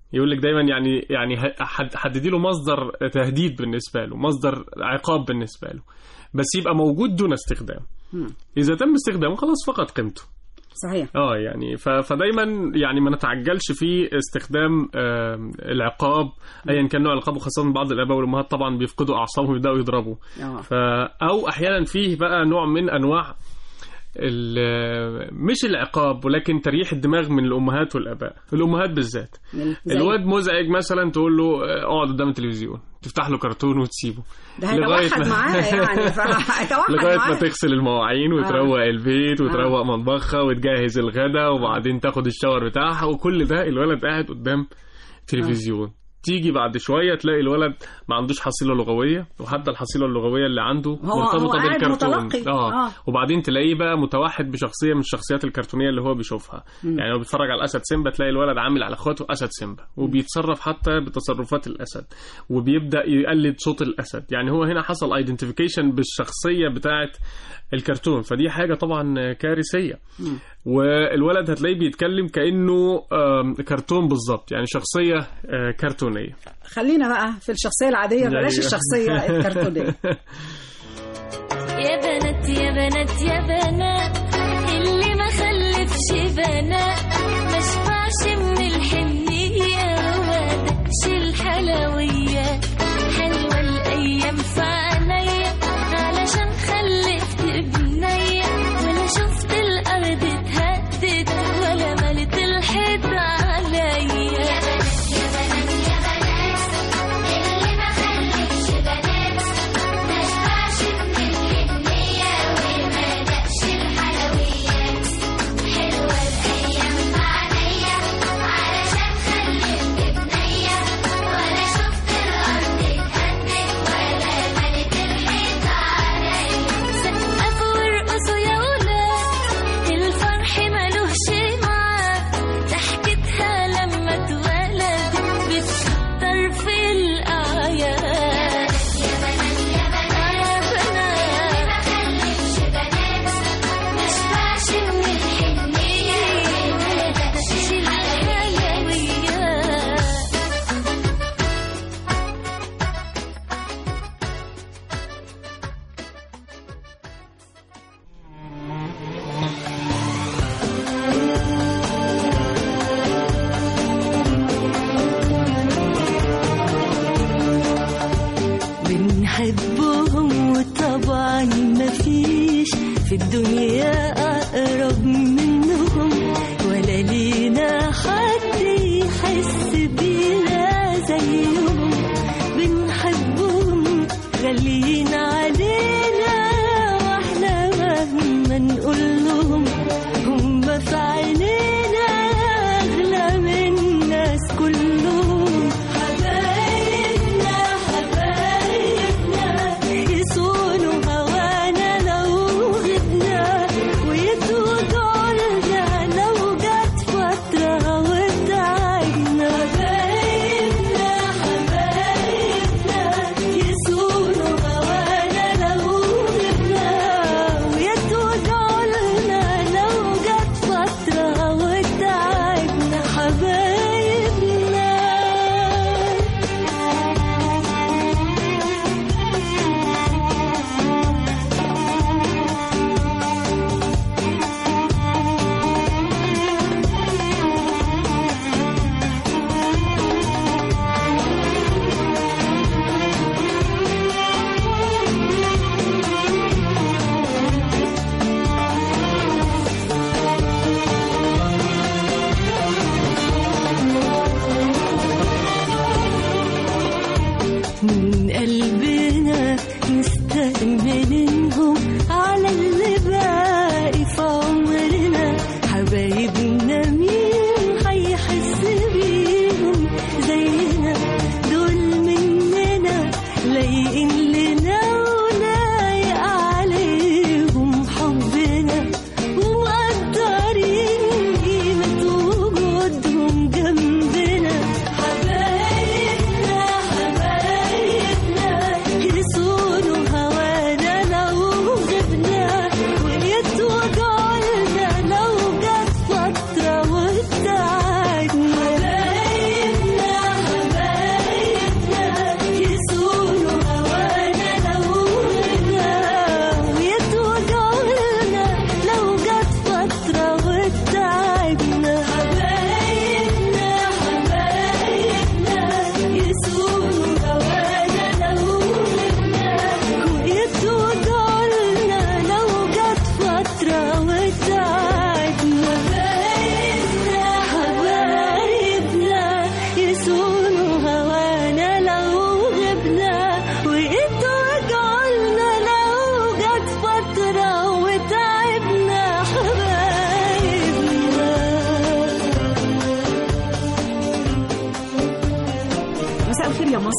يقول لك دايما يعني يعني ه- حد- حددي له مصدر تهديد بالنسبه له مصدر عقاب بالنسبه له بس يبقى موجود دون استخدام مم. اذا تم استخدامه خلاص فقد قيمته صحيح اه يعني ف... فدايما يعني ما نتعجلش في استخدام آم، العقاب ايا كان نوع العقاب وخاصه بعض الاباء والامهات طبعا بيفقدوا اعصابهم ويبداوا يضربوا اه ف... او احيانا فيه بقى نوع من انواع ال- مش العقاب ولكن تريح الدماغ من الامهات والاباء الامهات بالذات زي- الواد مزعج مثلا تقول له آه، اقعد قدام التلفزيون تفتح له كرتون وتسيبه ده لغاية هيتوحد ما- معاه يعني فهيتوحد لغايه ما معاه تغسل المواعين وتروق البيت وتروق مطبخها وتجهز الغدا وبعدين تاخد الشاور بتاعها وكل ده الولد قاعد قدام تلفزيون تيجي بعد شويه تلاقي الولد ما عندوش حصيله لغويه وحتى الحصيله اللغويه اللي عنده هو- مرتبطه هو قاعد بالكرتون متلقي. اه آه. وبعدين تلاقيه بقى متوحد بشخصيه من الشخصيات الكرتونيه اللي هو بيشوفها يعني هو بيتفرج على الاسد سيمبا تلاقي الولد عامل على اخواته اسد سيمبا وبيتصرف حتى بتصرفات الاسد وبيبدا يقلد صوت الاسد يعني هو هنا حصل ايدنتيفيكيشن بالشخصيه بتاعه الكرتون فدي حاجه طبعا كارثيه والولد هتلاقيه بيتكلم كانه آم، كرتون بالظبط يعني شخصيه آه، كرتونيه خلينا بقى في الشخصيه العاديه بلاش أيوة. الشخصيه الكرتونيه يا بنات يا بنات يا بنات اللي ما خلفش بنات ما شبعش من الحنية وما دقش الحلويات حلوة الأيام في عينيا علشان خلفت بنية ولا شفت الأرض اتهدت ولا ملت الحيط عليا يا بنات يا بنات يا بنات اللي ما خلفش بنات ما شبعش من الحنية وما دقش الحلويات حلوة الأيام معنية علشان خلفت بنية ولا شفت الأرض اتهدت ولا ملت الحيط عليا سقفوا وارقصوا يا ولاد الفرح ملوش معاد ضحكتها لما اتولد بتكتر في الأعياد يا بنات يا بنات يا بنات ما خلفش بنات ما شبعش من الحنية ما دقش الحلويات بنحبهم وطبعا مفيش في الدنيا أقرب منهم ولا لينا حد يحس بينا زيهم بنحبهم غاليين علينا واحنا مهما نقول لهم هم في عينينا أغلى من الناس كلهم حبايبنا حبايبنا يصونوا هوانا لو غبنا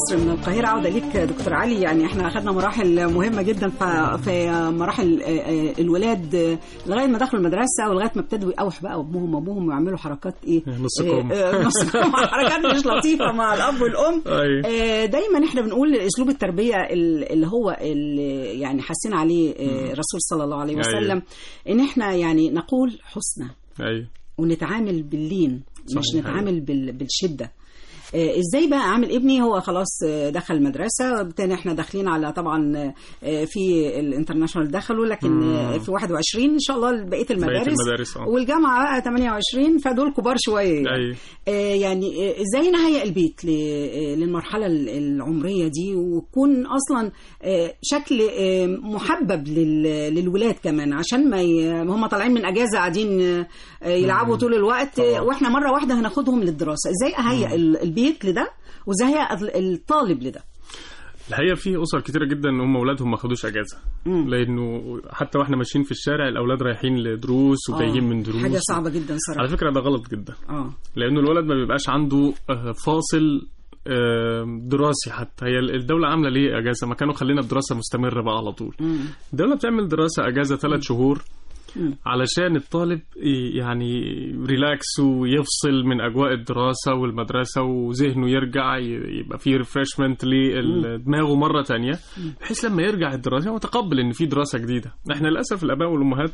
مصر من القاهرة عودة ليك دكتور علي يعني احنا أخذنا مراحل مهمة جدا ف- في مراحل آه، آه، الولاد آه، لغاية ما دخلوا المدرسة ولغاية ما ابتدوا يقوح بقى أبوهم وأبوهم ويعملوا حركات إيه نص آه، كم. آه، نص كم حركات مش لطيفة مع الأب والأم أيوة. آه، دايما احنا بنقول اسلوب التربيه ال- اللي هو اللي يعني حاسين عليه آه، الرسول صلى الله عليه أيوة. وسلم ان احنا يعني نقول حسنى ايوه ونتعامل باللين مش صحيح. نتعامل بال- بالشده آه، ازاي بقى اعمل ابني هو خلاص آه، دخل المدرسه وبالتالي احنا داخلين على طبعا آه، في الانترناشونال دخلوا لكن آه، في 21 ان شاء الله بقيه المدارس المدارس، آه. والجامعه بقى 28 فدول كبار شويه يعني. أيوة. آه، يعني آه، ازاي نهيئ البيت ل- آه، للمرحله ال- العمريه دي ويكون اصلا آه، شكل آه، محبب لل- للولاد كمان عشان ما ي- ما هم طالعين من اجازه قاعدين آه، آه، يلعبوا طول الوقت آه، طبعا. واحنا مره واحده هناخدهم للدراسه ازاي اهيئ ال- البيت لده وازاي اهيئ الطالب لده الحقيقه في اسر كتيره جدا ان هم اولادهم ما خدوش اجازه مم. لانه حتى واحنا ماشيين في الشارع الاولاد رايحين لدروس وجايين آه، من دروس حاجه صعبه جدا على صراحه فكره ده غلط جدا اه لانه الولد ما بيبقاش عنده آه، فاصل آه، دراسي حتى هي الدولة عاملة ليه أجازة ما كانوا خلينا الدراسة مستمرة بقى على طول مم. الدولة بتعمل دراسة أجازة ثلاث شهور مم. علشان الطالب ي- يعني ريلاكس ويفصل من أجواء الدراسة والمدرسة وذهنه يرجع ي- يبقى فيه ريفرشمنت لدماغه مرة تانية بحيث لما يرجع الدراسة هو متقبل إن في دراسة جديدة احنا للأسف الآباء والأمهات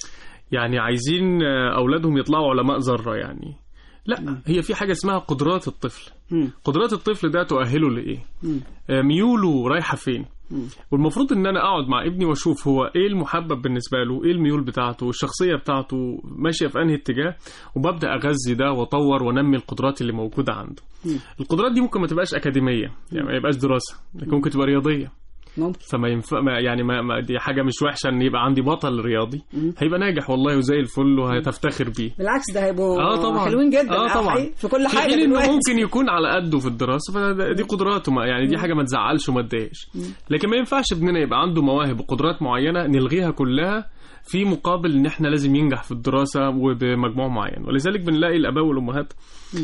يعني عايزين آه، أولادهم يطلعوا علماء ذرة يعني لا هي في حاجة اسمها قدرات الطفل مم. قدرات الطفل ده تؤهله لإيه مم. آه، ميوله رايحة فين مم. والمفروض ان انا اقعد مع ابني واشوف هو ايه المحبب بالنسبه له ايه الميول بتاعته الشخصيه بتاعته ماشيه في انهي اتجاه وببدا اغذي ده واطور وانمي القدرات اللي موجوده عنده مم. القدرات دي ممكن ما تبقاش اكاديميه يعني ما يبقاش دراسه لكن ممكن تبقى رياضيه ممكن فما ينفع ما يعني ما ما دي حاجه مش وحشه ان يبقى عندي بطل رياضي مم. هيبقى ناجح والله وزي الفل وهتفتخر بيه بالعكس ده هيبقوا اه طبعا حلوين جدا اه طبعا حقيقي، في كل في حاجه حين انه دلوقتي. ممكن يكون على قده في الدراسه فدي قدراته ما يعني دي حاجه ما تزعلش وما تضايقش لكن ما ينفعش ابننا يبقى عنده مواهب وقدرات معينه نلغيها كلها في مقابل ان احنا لازم ينجح في الدراسه وبمجموع معين ولذلك بنلاقي الاباء والامهات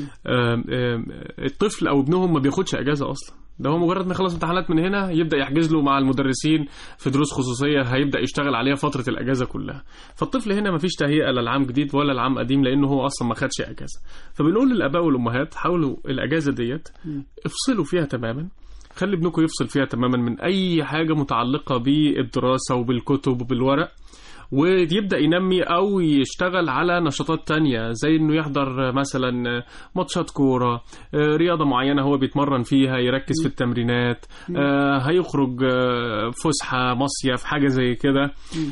آم، آم، الطفل او ابنهم ما بياخدش اجازه اصلا ده هو مجرد ما يخلص امتحانات من هنا يبدا يحجز له مع المدرسين في دروس خصوصيه هيبدا يشتغل عليها فتره الاجازه كلها فالطفل هنا ما فيش تهيئه لا لعام جديد ولا لعام قديم لانه هو اصلا ما خدش اجازه فبنقول للاباء والامهات حاولوا الاجازه ديت افصلوا فيها تماما خلي ابنكم يفصل فيها تماما من اي حاجه متعلقه بالدراسه وبالكتب وبالورق ويبدا ينمي او يشتغل على نشاطات تانية زي انه يحضر مثلا ماتشات كوره رياضه معينه هو بيتمرن فيها يركز في التمرينات آه، هيخرج آه، فسحه مصيف حاجه زي كده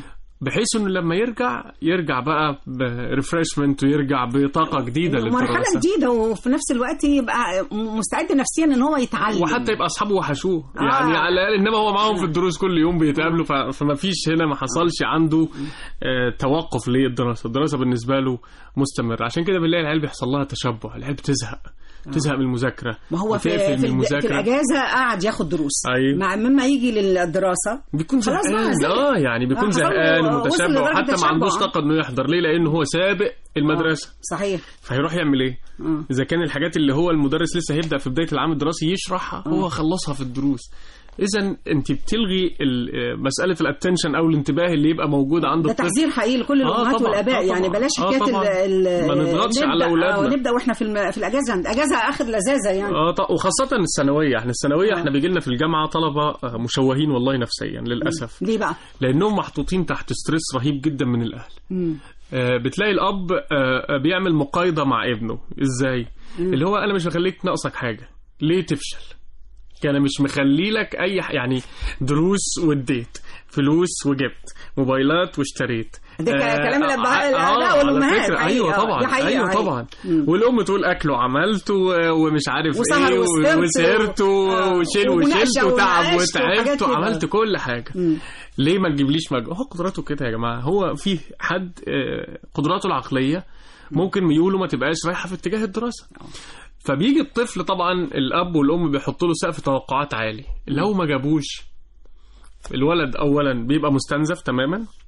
بحيث انه لما يرجع يرجع بقى بريفرشمنت ويرجع بطاقه جديده مرحله للدراسه جديده وفي نفس الوقت يبقى مستعد نفسيا ان هو يتعلم وحتى يبقى اصحابه وحشوه آه. يعني على الاقل انما هو معاهم في الدروس كل يوم بيتقابلوا ف- فما فيش هنا ما حصلش عنده آه، توقف للدراسه الدراسه بالنسبه له مستمر عشان كده بنلاقي العيال بيحصل لها تشبع العيال بتزهق تزهق من المذاكره ما هو في, وتقفل في, من الج- في المذاكره الاجازه قاعد ياخد دروس أيوة. مع مما يجي للدراسه بيكون خلاص بقى زهقان زهق. اه يعني بيكون آه، حصل له- زهقان وصل ومتشبع لدرجة وحتى ما تشبع. عندوش طاقه انه يحضر ليه لانه هو سابق المدرسه صحيح فهيروح يعمل ايه آه. اذا كان الحاجات اللي هو المدرس لسه هيبدا في بدايه العام الدراسي يشرحها هو خلصها في الدروس اذا انت بتلغي ال- مساله الاتنشن او الانتباه اللي يبقى موجود عند ده الطفل تحذير حقيقي لكل آه الامهات طبعاً، والاباء آه يعني طبعاً، بلاش آه حكايه طبعاً. ال- ال- ما نضغطش نبدأ- على أولادنا. آه، ونبدا واحنا في الم... في الاجازه عند اجازه اخر لذاذه يعني اه طب وخاصة الثانوية احنا الثانوية احنا بيجي لنا في الجامعة طلبة آه، مشوهين والله نفسيا للأسف ليه بقى؟ لأنهم محطوطين تحت ستريس رهيب جدا من الأهل مم. آه، بتلاقي الاب آه، آه، بيعمل مقايضه مع ابنه ازاي اللي هو انا مش هخليك ناقصك حاجه ليه تفشل كان مش مخلي لك اي ح... يعني دروس واديت فلوس وجبت موبايلات واشتريت ده ك- كلام الأبهات- ع- الآباء على والأمهات، فكرة، حقيقة. ايوه طبعا دي حقيقة، ايوه حقيقة. طبعا مم. والام تقول اكل وعملت و- ومش عارف وسهر ايه و- وسهرت و- وسهرت و- آه، وشيل ومناقشة وشلت وتعب وناقشت وحاجات وتعبت كده. وعملت كل حاجه مم. ليه ما تجيبليش مجهود هو قدراته كده يا جماعه هو في حد آه، قدراته العقليه ممكن ميوله ما تبقاش رايحه في اتجاه الدراسه فبيجي الطفل طبعا الاب والام بيحطوا له سقف توقعات عالي لو ما جابوش الولد اولا بيبقى مستنزف تماما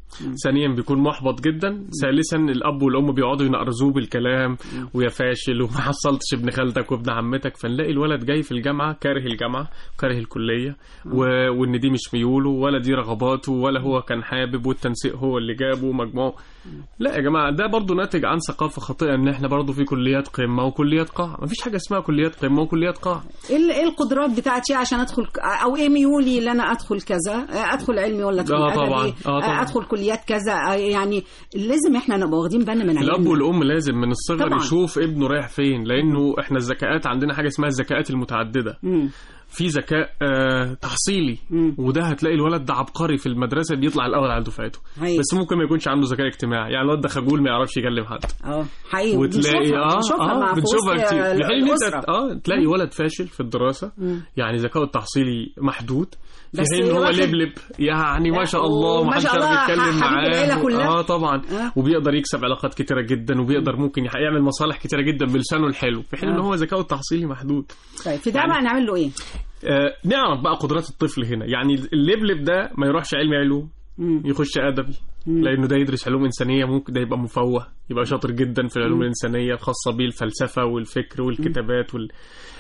ثانيا بيكون محبط جدا ثالثا الاب والام بيقعدوا ينقرزوه بالكلام ويا فاشل وما حصلتش ابن خالتك وابن عمتك فنلاقي الولد جاي في الجامعه كاره الجامعه كاره الكليه و... وان دي مش ميوله ولا دي رغباته ولا هو كان حابب والتنسيق هو اللي جابه مجموعه لا يا جماعه ده برضو ناتج عن ثقافه خاطئه ان احنا برضو في كليات قمه وكليات قاع مفيش حاجه اسمها كليات قمه وكليات قاع ايه ال- إيه القدرات بتاعتي عشان ادخل او ايه ميولي اللي انا ادخل كذا ادخل علمي ولا ادخل آه طبعاً، ادبي آه طبعاً. ادخل كليات كذا آه يعني لازم احنا نبقى واخدين بالنا من الاب عيالنا. والام لازم من الصغر طبعاً. يشوف ابنه رايح فين لانه احنا الذكاءات عندنا حاجه اسمها الذكاءات المتعدده مم. في ذكاء آه تحصيلي مم. وده هتلاقي الولد ده عبقري في المدرسه بيطلع الاول على دفعته هاي. بس ممكن ما يكونش عنده ذكاء اجتماعي يعني الواد ده خجول ما يعرفش يكلم حد اه حقيقي وتلاقي بنشوفها- اه بنشوفها مع اه في بنشوفها وسط كتير ال- في حين إن انت الأسرة. اه تلاقي ولد فاشل في الدراسه مم. يعني ذكاؤه التحصيلي محدود في بس حين إن هو واخد- لبلب يعني ما شاء الله وما ومحدش شاء عارف الله يتكلم حبيب العيلة معاه كلها. اه طبعا آه. وبيقدر يكسب علاقات كتيره جدا وبيقدر ممكن يح- يعمل مصالح كتيره جدا بلسانه الحلو في حين ان آه. هو ذكاؤه التحصيلي محدود طيب في ده يعني- بقى نعمل له ايه؟ آه نعرف بقى قدرات الطفل هنا يعني اللبلب ده ما يروحش علمي علوم مم. يخش ادبي لانه ده يدرس علوم انسانيه ممكن ده يبقى مفوه يبقى شاطر جدا في العلوم الانسانيه الخاصه بالفلسفه والفكر والكتابات وال...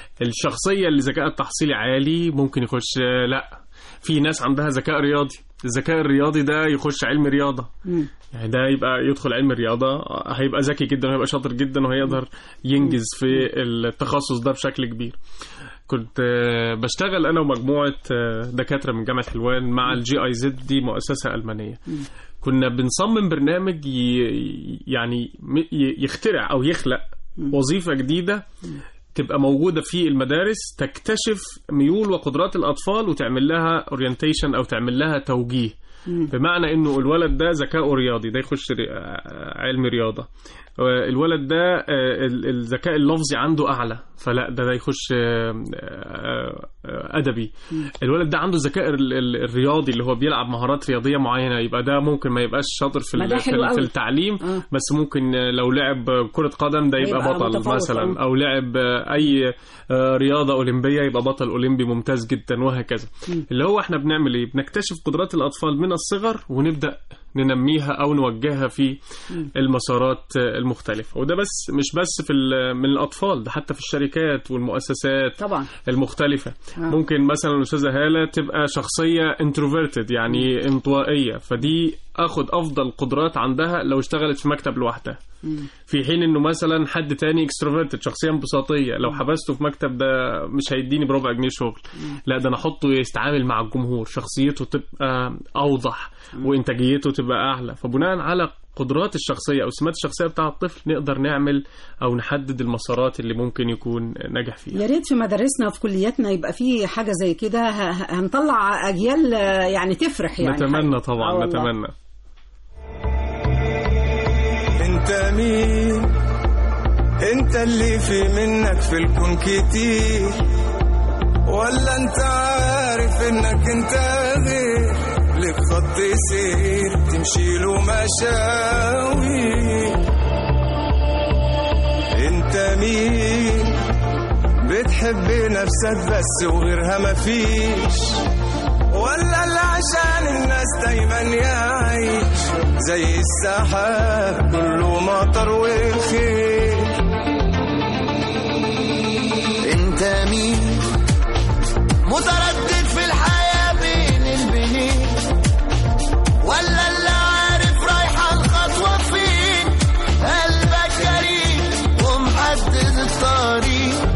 الشخصيه اللي ذكائها التحصيلي عالي ممكن يخش آه، لا في ناس عندها ذكاء رياضي الذكاء الرياضي ده يخش علم رياضه مم. يعني ده يبقى يدخل علم الرياضة آه، هيبقى ذكي جدا وهيبقى شاطر جدا وهيقدر ينجز في التخصص ده بشكل كبير كنت آه، بشتغل انا ومجموعه آه، دكاتره من جامعه حلوان مع الجي اي زد دي مؤسسه المانيه كنا بنصمم برنامج ي- يعني م- ي- يخترع او يخلق وظيفه جديده تبقى موجوده في المدارس تكتشف ميول وقدرات الاطفال وتعمل لها اورينتيشن او تعمل لها توجيه بمعنى انه الولد ده ذكاؤه رياضي ده يخش ري- آه، علم رياضه آه، الولد ده آه، ال- الذكاء اللفظي عنده اعلى فلا ده ده يخش آه، آه، آه، ادبي الولد ده عنده الذكاء ال- ال- الرياضي اللي هو بيلعب مهارات رياضيه معينه يبقى ده ممكن ما يبقاش شاطر في ما ال- ده في حلو ال- في قوي. التعليم آه. بس ممكن آه، لو لعب كره قدم ده يبقى يبقى بطل متفوق، مثلا آه. او لعب آه، اي آه، رياضه اولمبيه يبقى بطل اولمبي ممتاز جدا وهكذا اللي هو احنا بنعمل ايه بنكتشف قدرات الاطفال من الصغر ونبدا ننميها او نوجهها في المسارات آه، المختلفه وده بس مش بس في ال- من الاطفال ده حتى في الشركات والمؤسسات طبعا المختلفة آه. ممكن مثلا الأستاذة هالة تبقى شخصية انتروفيرتد يعني انطوائية فدي أخد أفضل قدرات عندها لو اشتغلت في مكتب لوحدها في حين انه مثلا حد تاني اكستروفيرتد شخصيه انبساطيه لو حبسته في مكتب ده مش هيديني بربع جنيه شغل لا ده انا احطه يستعامل مع الجمهور شخصيته تبقى اوضح وانتاجيته تبقى اعلى فبناء على قدرات الشخصيه او سمات الشخصيه بتاع الطفل نقدر نعمل او نحدد المسارات اللي ممكن يكون ناجح فيها يا ريت في مدارسنا وفي كلياتنا يبقى في حاجه زي كده ه- ه- هنطلع اجيال آه، يعني تفرح يعني نتمنى طبعا آه والله. نتمنى انت مين انت اللي في منك في الكون كتير ولا انت عارف انك انت غير لك خط سير تمشي له مشاوي انت مين بتحب نفسك بس وغيرها مفيش ولا اللي عشان الناس دايما يعيش زي السحاب كله مطر وخير انت مين متردد في الحياة بين البنين ولا اللي عارف رايحة الخطوة فين قلبك جريء ومحدد الطريق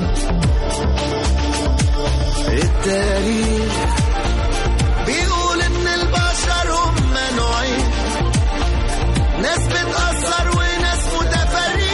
التاريخ بيقول ان البشر هم نوعين ناس بتأثر وناس متفرقين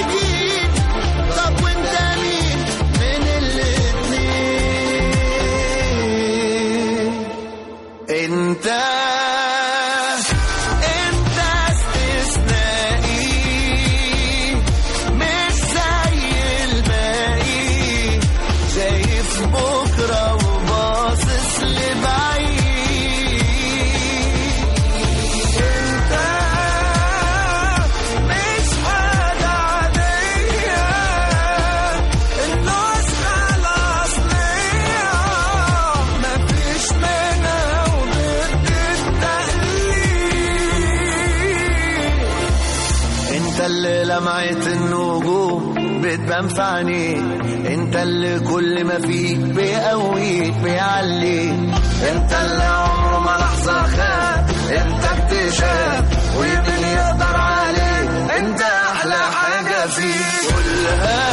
اللي لمعة النجوم بتبان في عينيك انت اللي كل ما فيك بيقويك بيعليك انت اللي عمره ما لحظة خاف انت اكتشاف ومين يقدر عليك انت احلى حاجة فيك قولها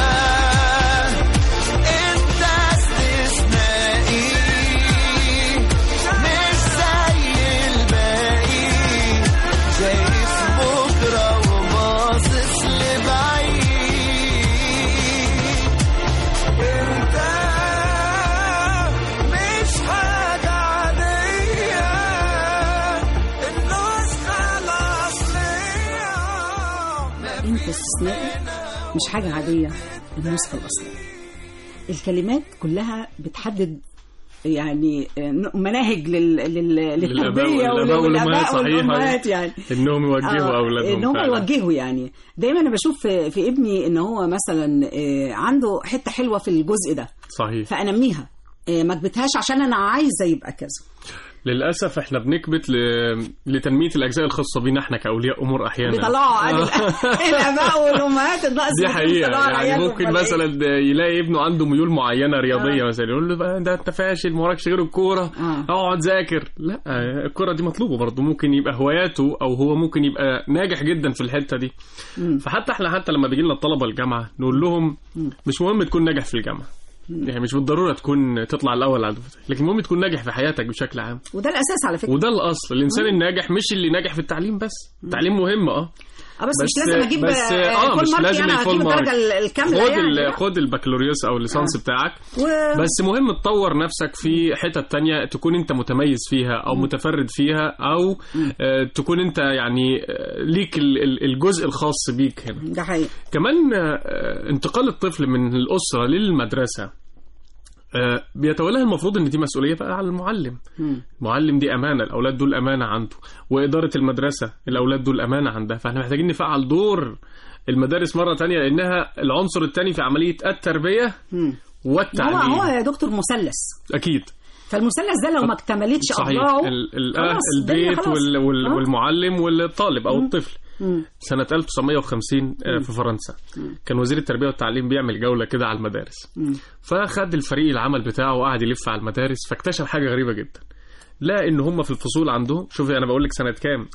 انت استثنائي مش زي الباقي شايف بكرة وباصص لبعيد انت مش حاجة عادية النسخة الأصلية انت استثنائي مش حاجة عادية النسخة الأصلية الكلمات كلها بتحدد يعني مناهج لل... لل... للتربية للآباء والأمهات صحيح. والأمهات يعني انهم يوجهوا آه، اولادهم ان هم فعلاً. يوجهوا يعني دايما انا بشوف في, في ابني ان هو مثلا آه، عنده حته حلوه في الجزء ده صحيح فانميها آه، ما اكبتهاش عشان انا عايزه يبقى كذا للاسف احنا بنكبت ل... لتنميه الاجزاء الخاصه بينا احنا كاولياء امور احيانا بيطلعوا عن ال- الاباء والامهات النقص دي بيكون حقيقة بيطلعوا يعني العيال ممكن أمال إيه؟ مثلا يلاقي ابنه عنده ميول معينة رياضية مثلا يقول له بقى ده انت فاشل ما وراكش غير الكورة آه. اقعد ذاكر لا الكورة دي مطلوبة برضه ممكن يبقى هواياته او هو ممكن يبقى ناجح جدا في الحتة دي فحتى احنا حتى لما بيجي لنا الطلبة الجامعة نقول لهم مش مهم تكون ناجح في الجامعة يعني مش بالضرورة تكون تطلع الأول على الدفعة لكن المهم تكون ناجح في حياتك بشكل عام وده الاساس على فكره وده الأصل الإنسان الناجح مش اللي ناجح في التعليم بس التعليم مهم اه اه بس, مش بس- لازم اجيب بس- آه، آه، فول مش مارك لازم يعني الفول اجيب مارك. الدرجه الكامله خد يعني ال- لا. خد البكالوريوس او الليسانس بتاعك و- بس مهم تطور نفسك في حتت تانية تكون انت متميز فيها او متفرد فيها او آه تكون انت يعني آه ليك ال- ال- الجزء الخاص بيك هنا ده حقيقي كمان آه انتقال الطفل من الاسره للمدرسه آه بيتولاها المفروض ان دي مسؤوليه بقى على المعلم المعلم دي امانه الاولاد دول امانه عنده واداره المدرسه الاولاد دول امانه عندها فاحنا محتاجين نفعل دور المدارس مره تانية لانها العنصر الثاني في عمليه التربيه هو والتعليم هو يا دكتور مثلث اكيد فالمثلث ده لو ما اكتملتش صحيح اضلاعه ال- ال- خلاص، الدنيا البيت خلاص. وال وال آه. والمعلم والطالب او الطفل مم. سنة 1950 آه، في فرنسا كان وزير التربية والتعليم بيعمل جولة كده على المدارس فخد الفريق العمل بتاعه وقعد يلف على المدارس فاكتشف حاجة غريبة جدا لا ان هم في الفصول عندهم شوفي انا بقول لك سنة كام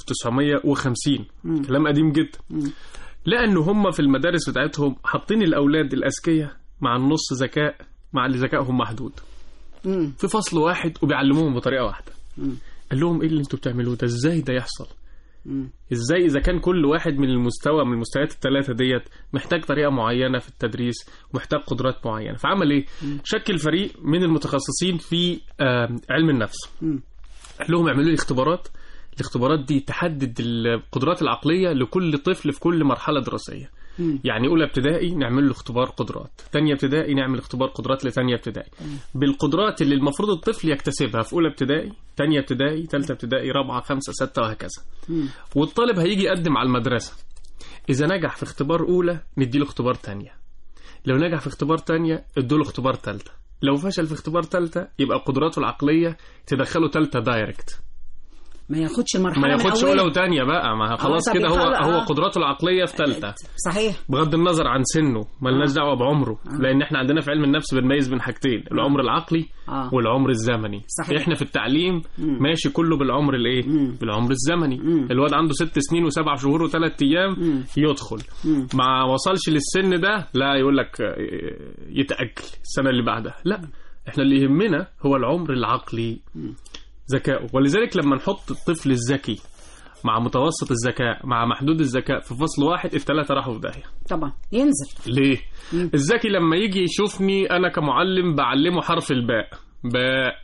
1950 كلام قديم جدا لا ان هم في المدارس بتاعتهم حاطين الاولاد الاذكياء مع النص ذكاء مع اللي ذكائهم محدود مم. في فصل واحد وبيعلموهم بطريقه واحده قال لهم ايه اللي انتوا بتعملوه ده ازاي ده يحصل ازاي اذا كان كل واحد من المستوى من المستويات الثلاثه ديت محتاج طريقه معينه في التدريس ومحتاج قدرات معينه فعمل ايه شكل فريق من المتخصصين في آه، علم النفس قال لهم اعملوا لي اختبارات الاختبارات دي تحدد القدرات العقليه لكل طفل في كل مرحله دراسيه يعني اولى ابتدائي نعمل له اختبار قدرات تانية ابتدائي نعمل اختبار قدرات لتانية ابتدائي بالقدرات اللي المفروض الطفل يكتسبها في اولى ابتدائي تانية ابتدائي تالتة ابتدائي رابعة خمسة ستة وهكذا والطالب هيجي يقدم على المدرسة إذا نجح في اختبار أولى نديله اختبار تانية لو نجح في اختبار تانية ادوله اختبار تالتة لو فشل في اختبار تالتة يبقى قدراته العقلية تدخله تالتة دايركت ما ياخدش المرحله ما من ياخدش أولها. أولى وتانية بقى ما خلاص طب كده هو يخلق- هو آه. قدراته العقلية في تالتة صحيح بغض النظر عن سنه ملناش دعوه بعمره لان احنا عندنا في علم النفس بنميز بين حاجتين العمر العقلي آه. والعمر الزمني صحيح. احنا في التعليم ماشي كله بالعمر الايه بالعمر الزمني الواد عنده ست سنين وسبع شهور وثلاث ايام يدخل ما وصلش للسن ده لا يقول لك آه، يتاجل السنه اللي بعدها لا احنا اللي يهمنا هو العمر العقلي ذكائه ولذلك لما نحط الطفل الذكي مع متوسط الذكاء مع محدود الذكاء في فصل واحد الثلاثه راحوا في داهيه طبعا ينزل ليه؟ الذكي لما يجي يشوفني انا كمعلم بعلمه حرف الباء باء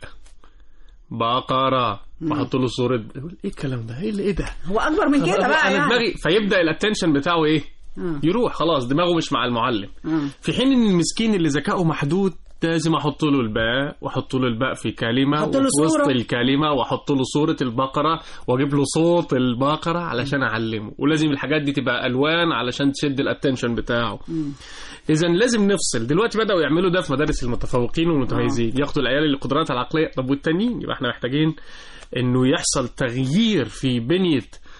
بقرة بحط له صورة يقول ايه الكلام ده؟ ايه اللي- ايه ده؟ هو اكبر من كده بقى انا يعني دماغي فيبدا الاتنشن بتاعه ايه؟ آه. يروح خلاص دماغه مش مع المعلم آه. في حين ان المسكين اللي ذكائه محدود لازم احط له الباء واحط له الباء في كلمه حط له وفي وسط صورة. الكلمه واحط له صوره البقره واجيب له صوت البقره علشان اعلمه ولازم الحاجات دي تبقى الوان علشان تشد الاتنشن بتاعه اذا لازم نفصل دلوقتي بداوا يعملوا ده في مدارس المتفوقين والمتميزين ياخدوا العيال اللي قدراتها العقليه طب والتانيين يبقى احنا محتاجين انه يحصل تغيير في بنيه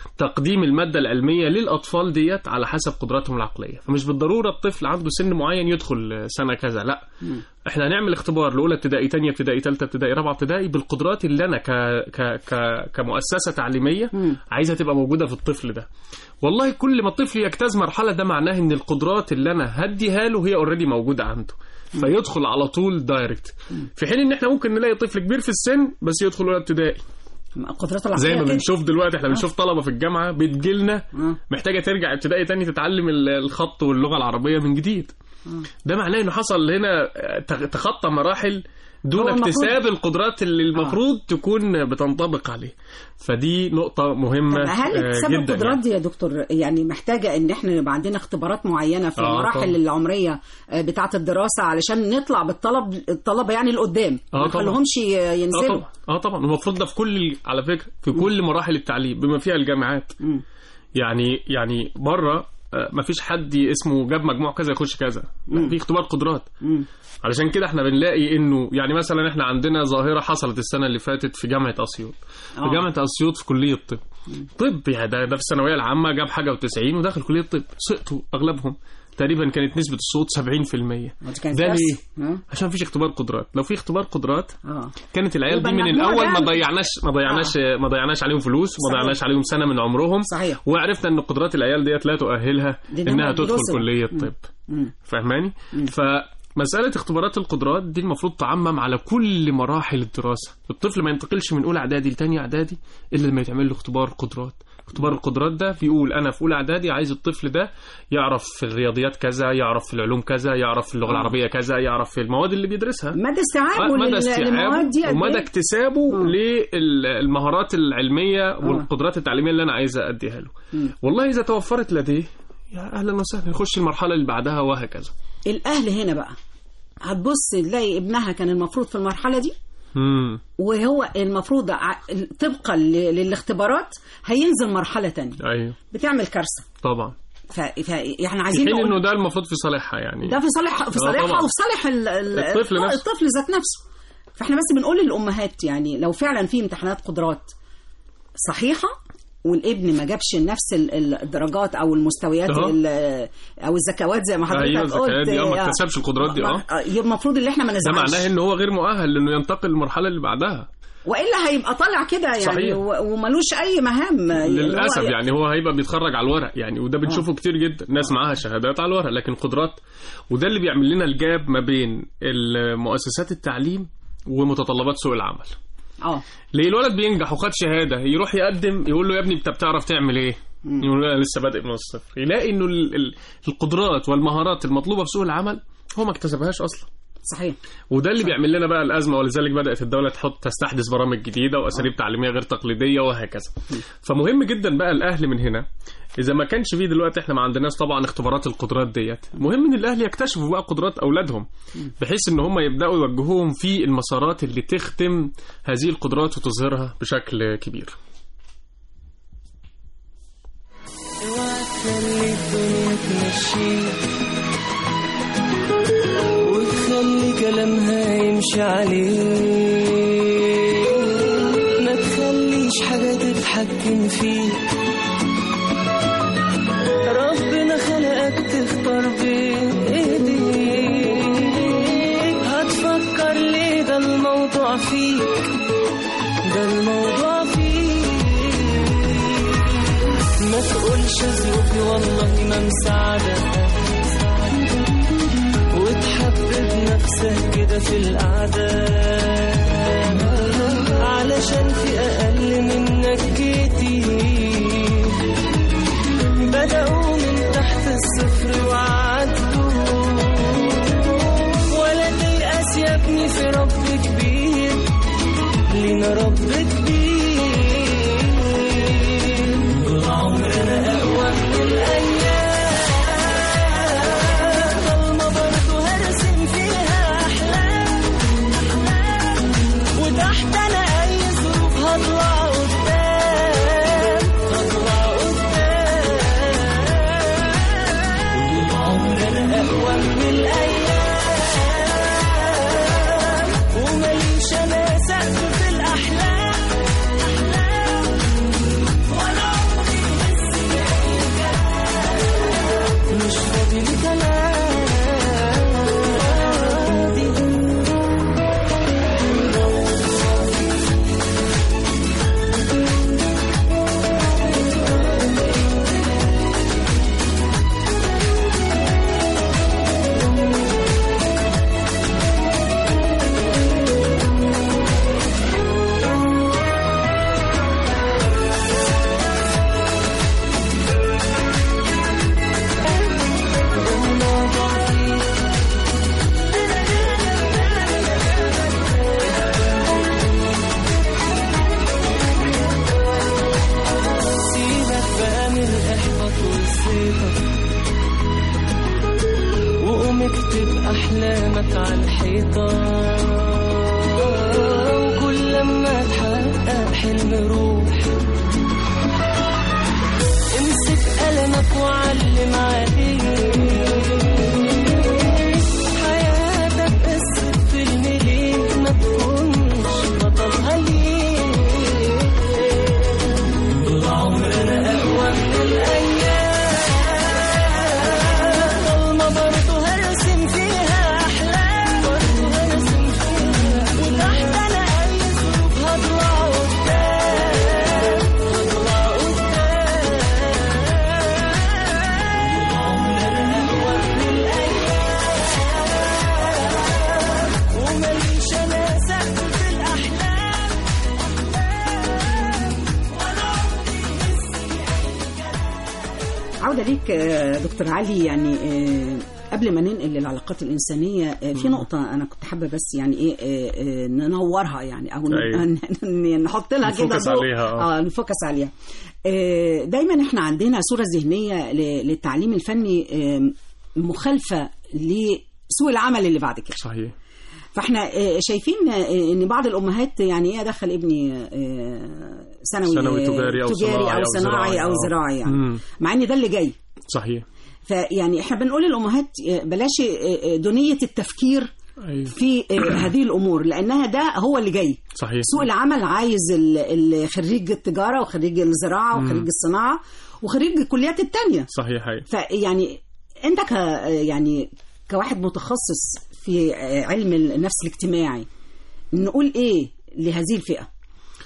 تقديم الماده العلميه للاطفال ديت على حسب قدراتهم العقليه فمش بالضروره الطفل عنده سن معين يدخل سنه كذا لا احنا هنعمل اختبار لاولى ابتدائي ثانيه ابتدائي ثالثه ابتدائي رابعه ابتدائي بالقدرات اللي انا ك... ك... ك... كمؤسسه تعليميه عايزها تبقى موجوده في الطفل ده والله كل ما الطفل يجتاز مرحله ده معناه ان القدرات اللي انا هديها له هي اوريدي موجوده عنده فيدخل على طول دايركت في حين ان احنا ممكن نلاقي طفل كبير في السن بس يدخل اولى ابتدائي قدرات العقليه زي ما كده. بنشوف دلوقتي احنا بنشوف طلبه في الجامعه بتجيلنا آه. محتاجه ترجع ابتدائي تاني تتعلم ال- الخط واللغه العربيه من جديد ده معناه انه حصل هنا تخ- تخطى مراحل هو دون المفروض- اكتساب القدرات اللي المفروض تكون بتنطبق عليه فدي نقطة مهمة طب هل آه، اكتساب جدا القدرات يعني. دي يا دكتور يعني محتاجه ان احنا يبقى عندنا اختبارات معينه في آه، المراحل طبعا. العمريه آه، بتاعه الدراسه علشان نطلع بالطلب الطلبه يعني لقدام آه، ما طبعا. نخليهمش ي- اه ينزلوا طبعا اه طبعا المفروض ده في كل على فكره في كل مراحل التعليم بما فيها الجامعات مم. يعني يعني بره ما فيش حد اسمه جاب مجموع كذا يخش كذا لا في اختبار قدرات مم. علشان كده احنا بنلاقي انه يعني مثلا احنا عندنا ظاهره حصلت السنه اللي فاتت في جامعه اسيوط في آه. جامعه اسيوط في كليه الطب طب يعني ده, ده في الثانويه العامه جاب حاجه و90 ودخل كليه الطب سقطوا اغلبهم تقريبا كانت نسبه الصوت 70% ودي كانت ده كارثة. ليه؟ آه. عشان مفيش اختبار قدرات لو في اختبار قدرات اه كانت العيال يبقى دي من المجموع الاول ما ده- ضيعناش ما ضيعناش ما ضيعناش عليهم فلوس وما صحيح. ضيعناش عليهم سنه من عمرهم صحيح. وعرفنا ان قدرات العيال ديت لا تؤهلها لأن انها هم تدخل يدرسوا. كليه طب مم. فاهماني فمساله اختبارات القدرات دي المفروض تعمم على كل مراحل الدراسه الطفل ما ينتقلش من اولى اعدادي لتانية اعدادي الا لما يتعمل له اختبار قدرات اختبار القدرات ده بيقول انا في اولى اعدادي عايز الطفل ده يعرف في الرياضيات كذا يعرف في العلوم كذا يعرف في اللغه العربيه كذا يعرف في المواد اللي بيدرسها مدى استيعابه مدى لل- استيعابه للمواد دي قد ومدى إيه؟ اكتسابه آه. للمهارات العلمية والقدرات التعليمية اللي أنا عايز أديها له والله إذا توفرت لديه يا أهلا وسهلا يخش المرحلة اللي بعدها وهكذا الاهل هنا بقى هتبص تلاقي ابنها كان المفروض في المرحله دي مم. وهو المفروض ع- طبقا ل- للاختبارات هينزل مرحله تانية أيوه بتعمل كارثه طبعا ف... ف... احنا في عايزين حين نقول إنه ده المفروض في صالحها يعني ده في صالح في آه صالحها طبعاً. وفي صالح ال... ال... الطفل آه، نفسه. الطفل ذات نفسه فاحنا بس بنقول للامهات يعني لو فعلا في امتحانات قدرات صحيحه والابن ما جابش نفس ال- ال- الدرجات او المستويات أه. ال- او الزكوات زي ما حضرتك أيوه قلت الذكاءات دي آه، ما آه، اكتسبش القدرات دي ما- أه آه، يبقى المفروض ان احنا ما ده نزعلش معناه إنه هو غير مؤهل لأنه ينتقل للمرحلة اللي بعدها والا هيبقى طالع كده يعني صحيح. و- وملوش اي مهام للاسف هو- يعني هو هيبقى بيتخرج على الورق يعني وده بنشوفه كتير جدا ناس معاها شهادات على الورق لكن قدرات وده اللي بيعمل لنا الجاب ما بين مؤسسات التعليم ومتطلبات سوق العمل اه ليه الولد بينجح وخد شهاده يروح يقدم يقول له يا ابني انت بتعرف تعمل ايه يقول له انا لسه بادئ من الصفر يلاقي انه ال- ال- القدرات والمهارات المطلوبه في سوق العمل هو ما اكتسبهاش اصلا صحيح وده اللي بيعمل لنا بقى الازمه ولذلك بدات الدوله تحط تستحدث برامج جديده واساليب تعليميه غير تقليديه وهكذا فمهم جدا بقى الاهل من هنا اذا ما كانش فيه دلوقتي احنا ما عندناش طبعا اختبارات القدرات ديت مهم ان الاهل يكتشفوا بقى قدرات اولادهم بحيث ان هم يبداوا يوجهوهم في المسارات اللي تخدم هذه القدرات وتظهرها بشكل كبير اوعى تخلي الدنيا تمشيك وتخلي كلامها يمشي عليك ما تخليش حاجة تتحكم فيك ربنا خلقك تختار بإيديك هتفكر ليه ده الموضوع فيك ده الموضوع فيك ما تقولش ظروفي والله ما مساعدة وتحبب نفسك كده في القعدة علشان في أقل منك كتير بدأوا من تحت الصفر وعدوا ولا تيأس يا ابني في رب كبير لينا رب كبير طول عمرنا أقوى من الأيام ضلمة برضه هرسم فيها أحلام وتحت أنا أي ظروف هطلع قدام اكتب احلامك على الحيطة وكل لما تحقق حلم روح امسك قلمك وعلم عليه حياتك قصة فيلم ليه ما تكونش بطلها ليه طول عمرنا أقوى من الأيام ضلمة برضه هرسم فيها أحلام برضه هرسم فيها وتحت أنا أي ظروف هطلع قدام هطلع قدام طول عمرنا أقوى من الأيام ومليش أنا سقف في الأحلام ولا عمري عودة ليك آه، دكتور علي يعني آه، قبل ما ننقل للعلاقات الإنسانية آه، في نقطة أنا كنت حابة بس يعني إيه آه، آه، ننورها يعني أو ن- أيوة. ن- ن- نحط لها كده نفوكس ضوء. عليها، آه. اه نفوكس عليها آه، دايما احنا عندنا صورة ذهنية ل- للتعليم الفني آه، مخالفة لسوق العمل اللي بعد كده صحيح فاحنا آه، شايفين آه، ان بعض الامهات يعني ايه ادخل ابني آه، ثانوي ثانوي تجاري أو تجاري صناعي او أو صناعي زراعي، او آه. زراعي يعني مم. مع ان ده اللي جاي صحيح فيعني احنا بنقول للامهات آه، بلاش آه، آه، دونيه التفكير أيوة. في آه، هذه الامور لانها ده هو اللي جاي صحيح سوق العمل عايز ال- ال- خريج التجاره وخريج الزراعه وخريج الصناعه وخريج الكليات التانية صحيح أيوة. فيعني انت ك يعني كواحد متخصص في علم النفس الاجتماعي نقول ايه لهذه الفئه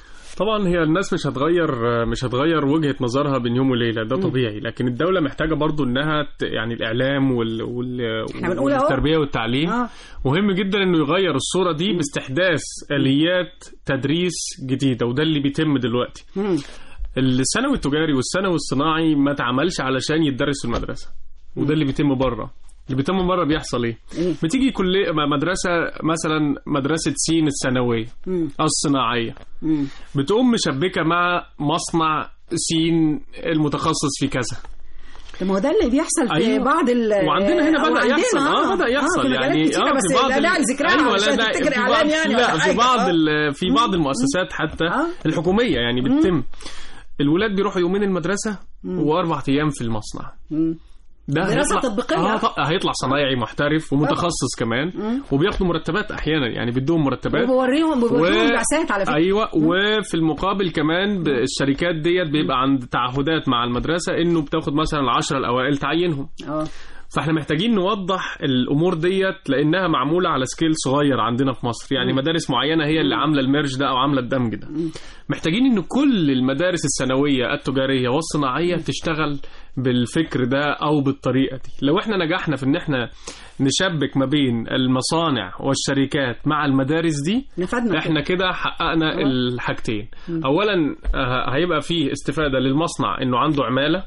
طبعا هي الناس مش هتغير مش هتغير وجهة نظرها بين يوم وليلة ده طبيعي لكن الدولة محتاجة برضو انها ت- يعني الاعلام وال وال إحنا بنقول أهو. والتربية والتعليم آه. مهم جدا انه يغير الصورة دي باستحداث اليات تدريس جديدة وده اللي بيتم دلوقتي مم. الثانوي التجاري والثانوي الصناعي ما اتعملش علشان يتدرس في المدرسة وده اللي بيتم بره اللي بيتم بره بيحصل ايه؟ إيه؟ بتيجي كلية مدرسة مثلا مدرسة سين الثانوية مم. أو الصناعية مم. بتقوم مشبكة مع مصنع سين المتخصص في كذا طب ما هو ده اللي بيحصل في أيوة. بعض ال وعندنا هنا أو بدأ عندنا، يحصل اه بدأ يحصل في مجالات يعني كتيرة بس في بعض لا ال- داعي لذكرها أيوة، لا عشان داعي- تفتكر في اعلان بعض- يعني لا ولا في حاجة. بعض آه. ال- في بعض المؤسسات حتى آه. الحكومية يعني بتتم الولاد بيروحوا يومين المدرسة وأربع أيام في المصنع مم. ده دراسة هيطلع- تطبيقية. اه ط- هيطلع صنايعي محترف ومتخصص كمان وبياخدوا مرتبات احيانا يعني بيدوهم مرتبات وبوريهم بوريهم بعثات على فكره ايوه وفي المقابل كمان ب- الشركات ديت بيبقى عند تعهدات مع المدرسه انه بتاخد مثلا العشرة الاوائل تعينهم اه فاحنا محتاجين نوضح الامور ديت لانها معموله على سكيل صغير عندنا في مصر يعني مدارس معينه هي اللي عامله الميرج ده او عامله الدمج ده محتاجين ان كل المدارس الثانويه التجاريه والصناعيه تشتغل بالفكر ده او بالطريقه دي لو احنا نجحنا في ان احنا نشبك ما بين المصانع والشركات مع المدارس دي نفدنا احنا كده حققنا آه. الحاجتين اولا آه، هيبقى فيه استفاده للمصنع انه عنده عماله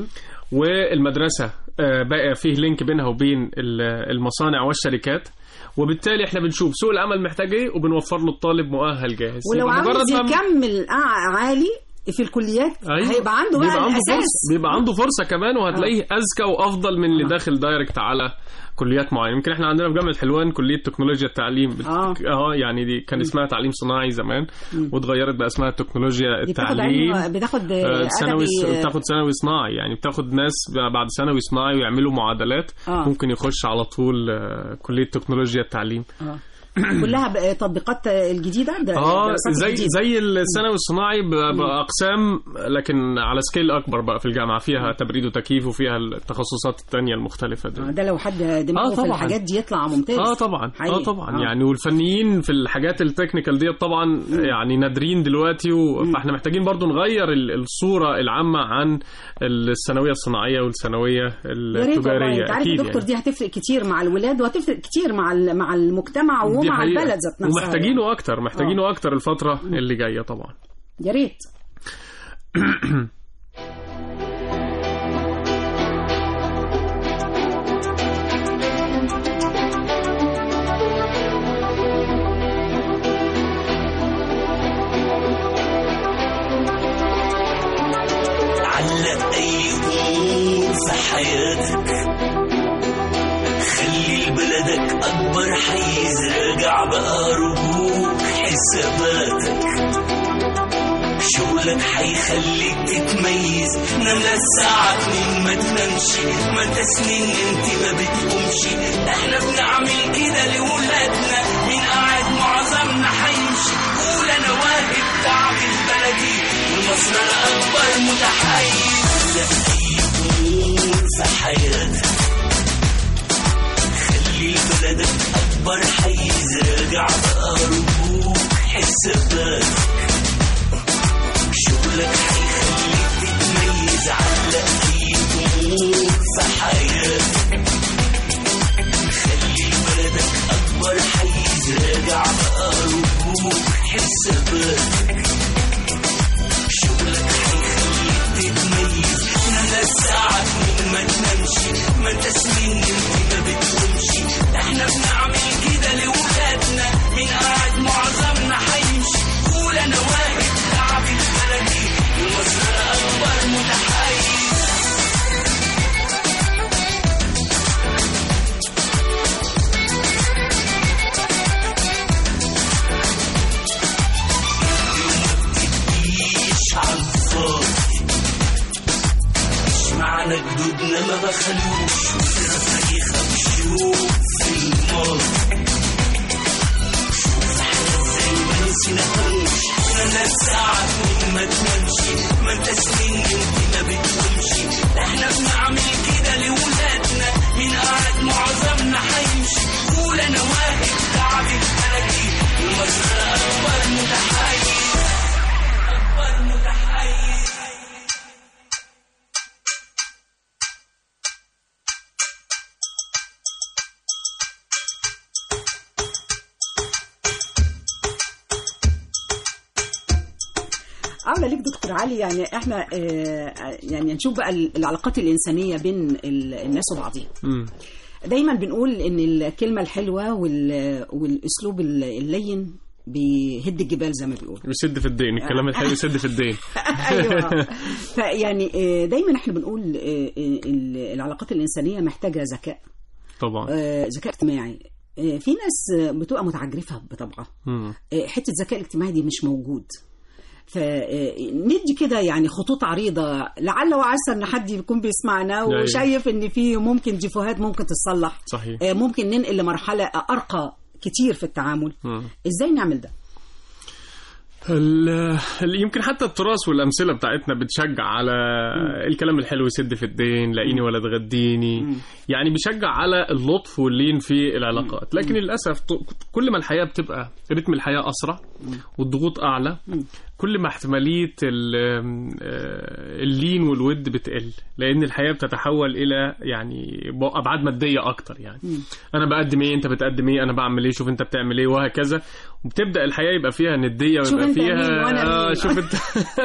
والمدرسه آه، بقى فيه لينك بينها وبين ال- المصانع والشركات وبالتالي احنا بنشوف سوق العمل محتاج ايه وبنوفر له الطالب مؤهل جاهز ولو يبقى عاوز مجرد ما- يكمل أع- عالي في الكليات أيوة. هيبقى عنده بقى بيبقى عنده الاساس فرصة بيبقى عنده فرصة كمان وهتلاقيه أذكى وأفضل من اللي داخل دايركت على كليات معينة يمكن احنا عندنا في جامعة حلوان كلية تكنولوجيا التعليم بت... آه. اه يعني دي كان اسمها تعليم صناعي زمان واتغيرت بقى اسمها تكنولوجيا دي بتاخد التعليم علم بتاخد آه، ثانوي أدبي، بتاخد ثانوي صناعي يعني بتاخد ناس بعد ثانوي صناعي ويعملوا معادلات آه. ممكن يخش على طول آه، كلية تكنولوجيا التعليم آه. كلها بقى تطبيقات الجديدة ده اه دراسات زي جديدة. زي الثانوي الصناعي ب- باقسام لكن على سكيل اكبر بقى في الجامعه فيها تبريد وتكييف وفيها التخصصات التانية المختلفه دي آه، ده لو حد دماغه آه، في طبعاً. الحاجات دي يطلع ممتاز اه طبعا حقيقي. اه طبعا آه. يعني والفنيين في الحاجات التكنيكال ديت طبعا يعني نادرين دلوقتي و... فاحنا محتاجين برضو نغير ال- الصوره العامه عن الثانويه الصناعيه والثانويه يا ريت والله التجاريه انت عارف يا اكيد دكتور يعني. دي هتفرق كتير مع الولاد وهتفرق كتير مع ال- مع المجتمع دي ومع حقيقة. البلد ذات نفسها ومحتاجينه اكتر محتاجينه اكتر الفتره اللي جايه طبعا يا ريت علق أي أمور في حياتك خلي بلدك أكبر حيز راجع بقى رجوك حساباتك شغلك حيخليك تتميز نام للساعة اتنين ما تنامش ما انت سنين انت ما بتقومش احنا بنعمل كده لولادنا مين قاعد معظمنا حيمشي قول انا واهب تعب البلدي ومصر انا اكبر متحيز لا في امور في حياتك خلي بلدك اكبر حيز راجع بقى رجوك حساباتك شغلك هيخليك تتميز علق في امور في حياتك خلي بلدك اكبر حيز راجع بقى رجوك حساباتك شغلك هيخليك تتميز نام الساعة اتنين ما تنامش ما انت سنين انت ما بتقومش احنا بنعمل كده لولادنا مين قاعد معظمنا هيمشي قول انا واقف تعب البلدي ومصر اكبر متحيز مفيش عالفاضي مش معنى جدودنا ما بخلوش وسيرتنا يخبشوك في الماضي شوف احنا ازاي ما نسيناهوش انا الساعة اتنين ما تنامش ما انت سنين انت ما بتقومش احنا بنعمل كده لولادنا مين قاعد معظمنا هيمشي قول انا واقف تعب البلدي ومصر اكبر متحيز اكبر متحيز عامله ليك دكتور علي يعني احنا آه، يعني نشوف بقى العلاقات الانسانيه بين ال- الناس وبعضهم مم. دايما بنقول ان الكلمه الحلوه وال- والاسلوب اللين بيهد الجبال زي ما بيقولوا بيسد في الدين الكلام الحلو يسد في الدين ايوه فيعني آه، دايما احنا بنقول آه، آه، العلاقات الانسانيه محتاجه ذكاء طبعا آه، ذكاء اجتماعي آه، في ناس آه، بتبقى متعجرفه بطبعها مم. آه، حته الذكاء الاجتماعي دي مش موجود فندي كده يعني خطوط عريضة لعل وعسى ان حد يكون بيسمعنا أيوة. وشايف ان في ممكن ديفوهات ممكن تصلح صحيح آه، ممكن ننقل لمرحلة أرقى كتير في التعامل مم. ازاي نعمل ده ال- ال- يمكن حتى التراث والامثله بتاعتنا بتشجع على الكلام الحلو يسد في الدين لاقيني ولا تغديني يعني بيشجع على اللطف واللين في العلاقات لكن للاسف ط- كل ما الحياه بتبقى رتم الحياه اسرع والضغوط اعلى كل ما احتماليه ال- آه، اللين والود بتقل لان الحياه بتتحول الى يعني ب- ابعاد ماديه اكتر يعني انا بقدم ايه انت بتقدم ايه انا بعمل ايه شوف انت بتعمل ايه وهكذا وبتبدا الحياه يبقى فيها نديه شوف ويبقى أنت فيها مين وأنا آه مين. شوف انت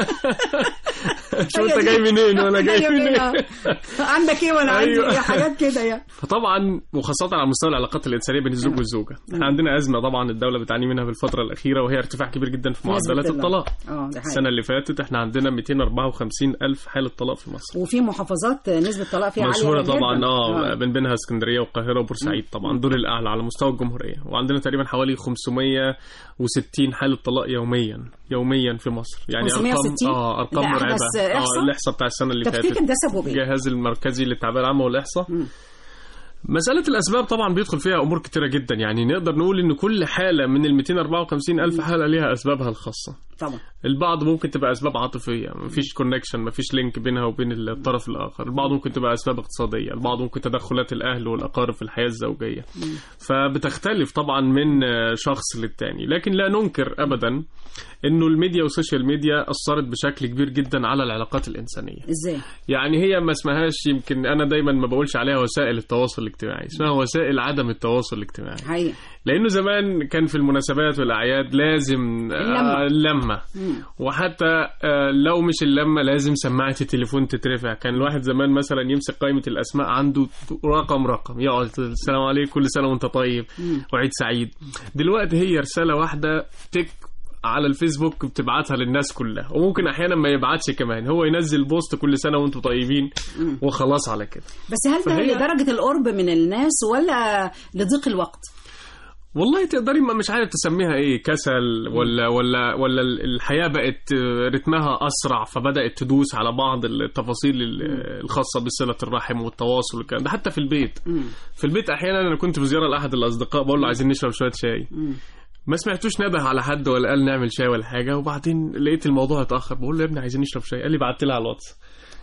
شوف انت جاي منين وانا جاي منين عندك ايه وانا عندي أيوة. ايه حاجات كده يعني فطبعا وخاصة على مستوى العلاقات الإنسانية بين الزوج والزوجة احنا عندنا أزمة طبعا الدولة بتعاني منها في الفترة الأخيرة وهي ارتفاع كبير جدا في نسبة معدلات الطلاق. الطلاق اه ده حقيقي. السنة اللي فاتت احنا عندنا 254 ألف حالة طلاق في مصر وفي محافظات نسبة الطلاق فيها عالية مشهورة جدا. طبعا اه من بينها اسكندرية والقاهرة وبورسعيد طبعا دول الأعلى على مستوى الجمهورية وعندنا تقريبا حوالي 560 حالة طلاق يوميا يوميا في مصر يعني 560 أرقام اه أرقام ده مرعبة أحدث اه إحصاء؟ الإحصاء بتاع السنة اللي تفتكر فاتت ده سببه ايه؟ الجهاز المركزي للتعبئة العامة والإحصاء مسألة الأسباب طبعا بيدخل فيها أمور كتيرة جدا يعني نقدر نقول إن كل حالة من ال 254 ألف حالة ليها أسبابها الخاصة طبعا البعض ممكن تبقى أسباب عاطفية مفيش كونكشن مفيش لينك بينها وبين الطرف الآخر البعض ممكن تبقى أسباب اقتصادية البعض ممكن تدخلات الأهل والأقارب في الحياة الزوجية فبتختلف طبعا من آه، شخص للتاني لكن لا ننكر أبدا إنه الميديا والسوشيال ميديا أثرت بشكل كبير جدا على العلاقات الإنسانية ازاي؟ يعني هي ما اسمهاش يمكن انا دايما ما بقولش عليها وسائل التواصل الاجتماعي اسمها وسائل عدم التواصل الاجتماعي حقيقي لانه زمان كان في المناسبات والاعياد لازم اللمة. آه، اللمه مم. وحتى آه، لو مش اللمه لازم سماعه التليفون تترفع كان الواحد زمان مثلا يمسك قائمه الاسماء عنده رقم رقم يقعد السلام عليكم كل سنه وانت طيب وعيد سعيد دلوقتي هي رساله واحده تك على الفيسبوك بتبعتها للناس كلها وممكن احيانا ما يبعتش كمان هو ينزل بوست كل سنه وانتم طيبين وخلاص على كده بس هل ده فهي- لدرجة القرب من الناس ولا لضيق الوقت؟ والله تقدري ما مش عارف تسميها ايه كسل ولا ولا ولا الحياه بقت رتمها اسرع فبدات تدوس على بعض التفاصيل ال- الخاصه بصله الرحم والتواصل والكلام ده حتى في البيت في البيت احيانا انا كنت في زياره لاحد الاصدقاء بقول له عايزين نشرب شويه شاي ما سمعتوش نده على حد ولا قال نعمل شاي ولا حاجه وبعدين لقيت الموضوع اتاخر بقول له يا ابني عايزين نشرب شاي قال لي بعت لي على الواتس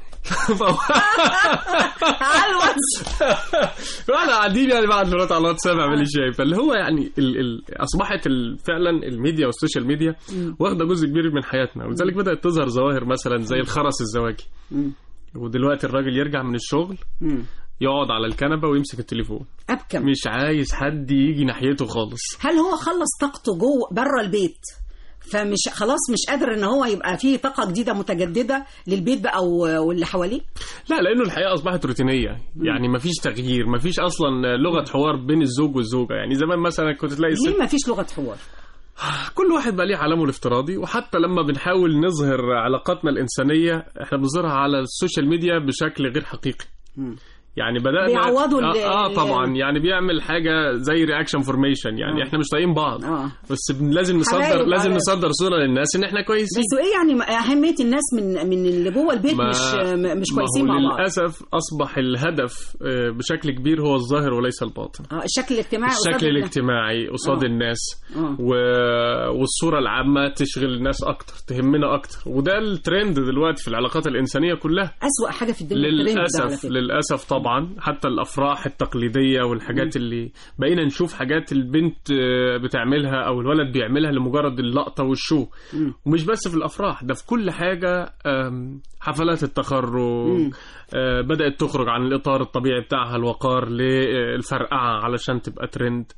على الواتس احنا قاعدين يعني بعد مرات على الواتساب اعمل لي شاي فاللي هو يعني ال ال اصبحت ال فعلا الميديا والسوشيال ميديا واخده جزء كبير من حياتنا ولذلك بدات تظهر ظواهر مثلا زي الخرس الزواجي ودلوقتي الراجل يرجع من الشغل يقعد على الكنبه ويمسك التليفون أبكم مش عايز حد يجي ناحيته خالص هل هو خلص طاقته جوه بره البيت فمش خلاص مش قادر ان هو يبقى فيه طاقه جديده متجدده للبيت بقى و- واللي حواليه لا لانه الحياه اصبحت روتينيه يعني مفيش تغيير مفيش اصلا لغه حوار بين الزوج والزوجه يعني زمان مثلا كنت تلاقي الست ليه ما فيش لغه حوار كل واحد بقى ليه عالمه الافتراضي وحتى لما بنحاول نظهر علاقاتنا الإنسانية احنا بنظهرها على السوشيال ميديا بشكل غير حقيقي يعني بدأنا بيعوضوا ال- آه, آه ال- طبعا يعني بيعمل حاجة زي رياكشن فورميشن يعني آه. احنا مش طايقين بعض آه. بس بن- لازم نصدر حبايب لازم على- نصدر صورة للناس ان احنا كويسين بس ايه يعني اهميه الناس من من اللي جوه البيت ما- مش م- مش ما كويسين هو مع بعض للأسف أصبح الهدف آه، بشكل كبير هو الظاهر وليس الباطن آه، الشكل الاجتماعي قصاد الشكل ال- الاجتماعي قصاد آه. الناس آه. و... والصورة العامة تشغل الناس أكتر تهمنا أكتر وده الترند دلوقتي في العلاقات الإنسانية كلها اسوأ حاجه في الدنيا الترند ده على للأسف فكرة. للأسف طبعا حتى الأفراح التقليدية والحاجات اللي بقينا نشوف حاجات البنت آه، بتعملها أو الولد بيعملها لمجرد اللقطة والشو ومش بس في الأفراح ده في كل حاجة آم، حفلات التخرج آه، بدأت تخرج عن الإطار الطبيعي بتاعها الوقار للفرقعة علشان تبقى ترند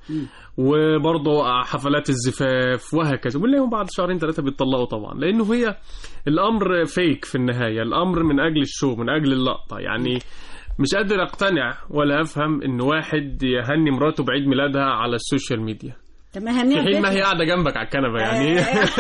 وبرضه حفلات الزفاف وهكذا ونلاقيهم بعد شهرين ثلاثة بيتطلقوا طبعا لأنه هي الأمر فيك في النهاية الأمر من أجل الشو من أجل اللقطة يعني مش قادر أقتنع ولا أفهم إن واحد يهني مراته بعيد ميلادها على السوشيال ميديا طب ما في هنيها حين ما بيت. هي قاعدة جنبك على الكنبة يعني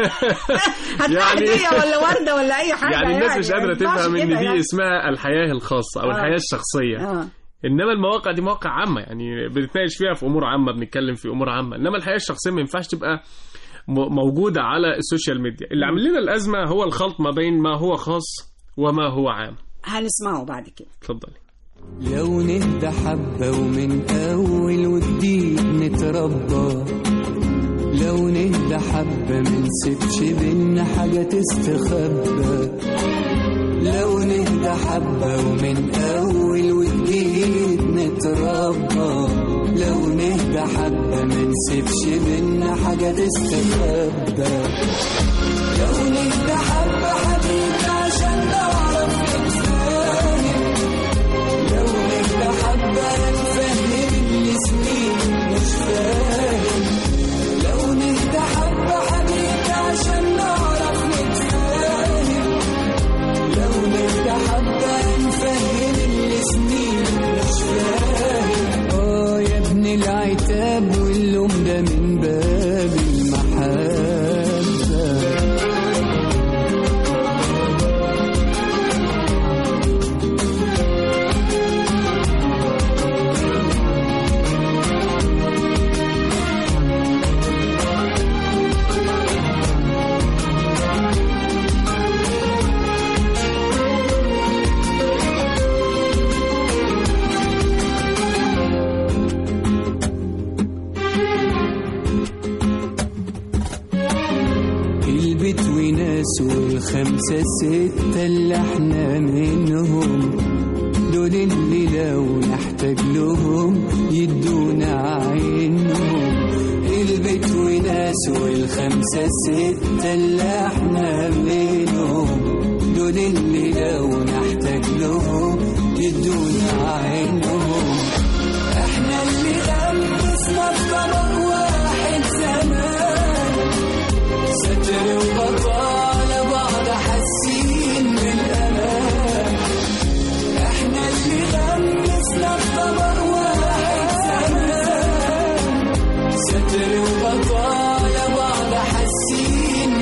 هاتها هديه ولا ورده ولا اي حاجه يعني الناس مش قادرة ما ينفعش تفهم إن كده دي يعني. اسمها الحياة الخاصة أو آه. الحياة الشخصية اه انما المواقع دي مواقع عامه يعني بنتناقش فيها في امور عامه بنتكلم في امور عامه انما الحياه الشخصيه ما ينفعش تبقى م- موجوده على السوشيال ميديا اللي عامل لنا الازمه هو الخلط ما بين ما هو خاص وما هو عام هنسمعه بعد كده اتفضلي لو نهدى حبة ومن أول وجديد نتربى لو نهدى حبة منسيبش بينا حاجة تستخبى لو نهدى حبة ومن أول وجديد نتربى لو نهدى حبة منسيبش بينا حاجة تستخبى لو نهدى حبة حبيبي عشان نعرف نتفاهم لو نهدى حبة نفهم اللي سنين مش فاهم لو نهدى حبة حبيبي عشان نعرف نتفاهم لو نهدى حبة نفهم اللي سنين مش فاهم اه يا ابن العتاب واللوم ده من باب المحبة البيت وناس والخمسة ستة اللي احنا منهم دول اللي لو نحتاج لهم يدونا عينهم البيت وناس والخمسة ستة اللي احنا منهم دول اللي لو نحتاج لهم يدونا عينهم احنا اللي لمسنا في طبق واحد زمان ستر وبطالة بعض حاسين بالأمان احنا اللي لمسنا في طبق واحد زمان ستر وبطالة بعض حاسين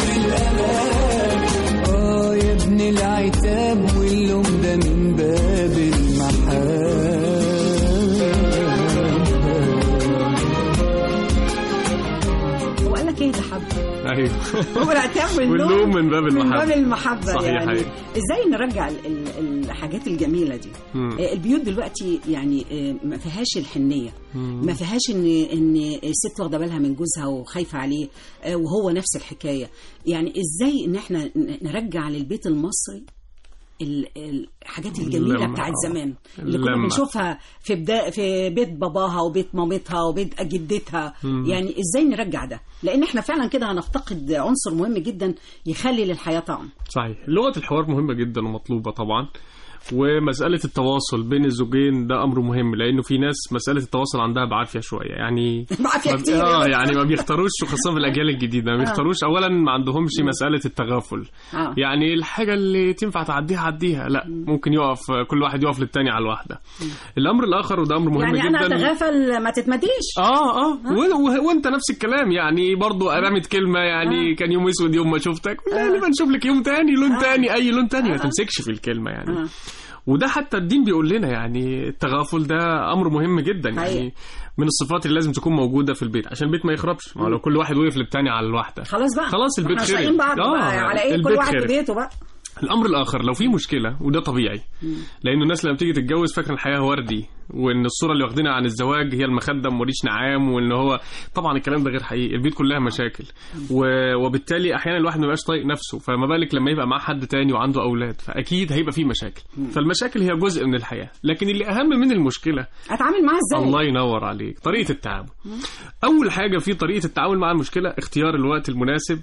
صحيح هو العتاب واللوم واللوم من باب من المحبة. باب المحبة صحيح يعني حقيقي. ازاي نرجع ال- ال- الحاجات الجميلة دي مم. آه، البيوت دلوقتي يعني آه، ما فيهاش الحنية ما فيهاش ان ان الست واخده بالها من جوزها وخايفه عليه آه، وهو نفس الحكايه يعني ازاي ان احنا ن- نرجع للبيت المصري ال- الحاجات الجميله اللمة. بتاعت زمان اللي كنا اللمة. بنشوفها في بدا في بيت باباها وبيت مامتها وبيت جدتها يعني ازاي نرجع ده لان احنا فعلا كده هنفتقد عنصر مهم جدا يخلي للحياه طعم صحيح لغة الحوار مهمة جدا ومطلوبة طبعا ومسألة التواصل بين الزوجين ده أمر مهم لأنه في ناس مسألة التواصل عندها بعافية شوية يعني بعافية ما- كتير. اه يعني ما بيختاروش وخاصة في الأجيال الجديدة ما بيختاروش أولا ما عندهمش مسألة التغافل آه. يعني الحاجة اللي تنفع تعديها عديها لا ممكن يقف كل واحد يقف للتاني على الواحدة الأمر الآخر وده أمر مهم يعني جدا انا اتغافل ما تتمديش اه اه و- و- وانت نفس الكلام يعني برضو رمت كلمه يعني كان يوم اسود يوم ما شفتك لا نبقى نشوف لك يوم تاني لون تاني اي لون تاني ما تمسكش في الكلمه يعني آه. وده حتى الدين بيقول لنا يعني التغافل ده امر مهم جدا يعني حقيقي. من الصفات اللي لازم تكون موجوده في البيت عشان البيت ما يخربش ما هو لو كل واحد وقف للتاني على الواحده خلاص بقى خلاص البيت احنا خرب شايفين بعض آه، بقى على ايه كل البيت واحد في خرب. بيته بقى الامر الاخر لو في مشكله وده طبيعي لانه الناس لما بتيجي تتجوز فاكره الحياه وردي وان الصوره اللي واخدينها عن الزواج هي المخده ام وريش نعام وان هو طبعا الكلام ده غير حقيقي البيت كلها مشاكل و... وبالتالي احيانا الواحد ما بيبقاش طايق نفسه فما بالك لما يبقى معاه حد تاني وعنده اولاد فاكيد هيبقى في مشاكل فالمشاكل هي جزء من الحياه لكن اللي اهم من المشكله اتعامل معاها ازاي الله ينور عليك طريقة التعامل أول حاجة في طريقة التعامل مع المشكلة اختيار الوقت المناسب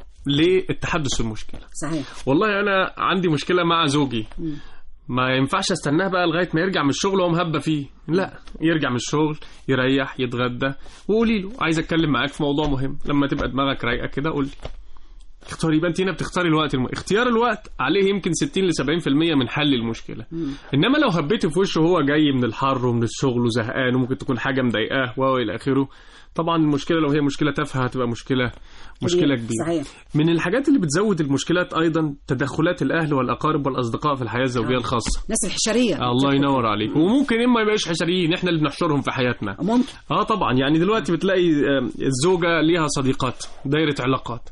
للتحدث في المشكلة صحيح والله أنا عندي مشكلة مع زوجي ما ينفعش استناه بقى لغايه ما يرجع من الشغل وهو مهبه فيه لا يرجع من الشغل يريح يتغدى وقولي له عايز اتكلم معاك في موضوع مهم لما تبقى دماغك رايقه كده قول لي اختاري يبقى انت هنا بتختاري الوقت الم... اختيار الوقت عليه يمكن 60 ل 70% من حل المشكله انما لو هبيتي في وشه وهو جاي من الحر ومن الشغل وزهقان وممكن تكون حاجه مضايقاه و الى اخره طبعا المشكله لو هي مشكله تافهه هتبقى مشكله مشكله كبيره صحيح من الحاجات اللي بتزود المشكلات ايضا تدخلات الاهل والاقارب والاصدقاء في الحياه الزوجيه الخاصه الناس الحشريه الله ينور عليك وممكن اما يبقاش حشريين احنا اللي بنحشرهم في حياتنا ممكن اه طبعا يعني دلوقتي بتلاقي آه، الزوجه ليها صديقات دايره علاقات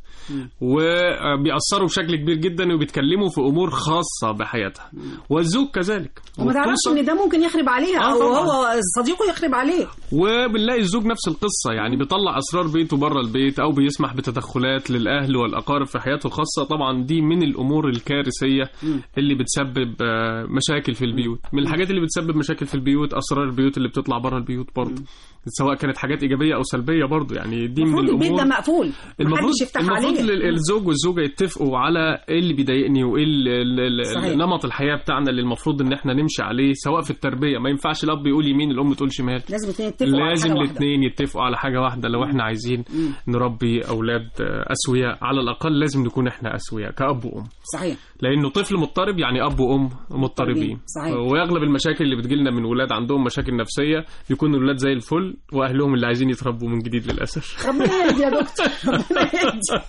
وبيأثروا بشكل كبير جدا وبيتكلموا في امور خاصه بحياتها والزوج كذلك وما تعرفش وخصوصاً- ان ده ممكن يخرب عليها آه او طبعاً. هو صديقه يخرب عليه وبنلاقي الزوج نفس القصة يعني بيطلع أسرار بيته بره البيت أو بيسمح بتدخلات للأهل والأقارب في حياته الخاصة طبعا دي من الأمور الكارثية اللي بتسبب آه، مشاكل في البيوت من الحاجات اللي بتسبب مشاكل في البيوت أسرار البيوت اللي بتطلع بره البيوت برضه سواء كانت حاجات إيجابية أو سلبية برضه يعني دي من المفروض البيت الأمور ده مقفول المفروض محدش يفتح المفروض عليه ال- الزوج والزوجه يتفقوا على ايه اللي بيضايقني وايه ال- ال- ال- صحيح. نمط الحياه بتاعنا اللي المفروض ان احنا نمشي عليه سواء في التربيه ما ينفعش الاب يقول يمين الام تقول شمال لازم الاثنين يتفقوا على لازم حاجة واحدة. الاثنين يتفقوا على حاجه واحده لو احنا عايزين نربي اولاد آه، اسوياء على الاقل لازم نكون احنا اسوياء كاب وام صحيح لانه طفل مضطرب يعني اب وام مضطربين صحيح. واغلب المشاكل اللي بتجيلنا من ولاد عندهم مشاكل نفسيه بيكونوا الولاد زي الفل واهلهم اللي عايزين يتربوا من جديد للاسف ربنا يهدي يا دكتور ربنا يهدي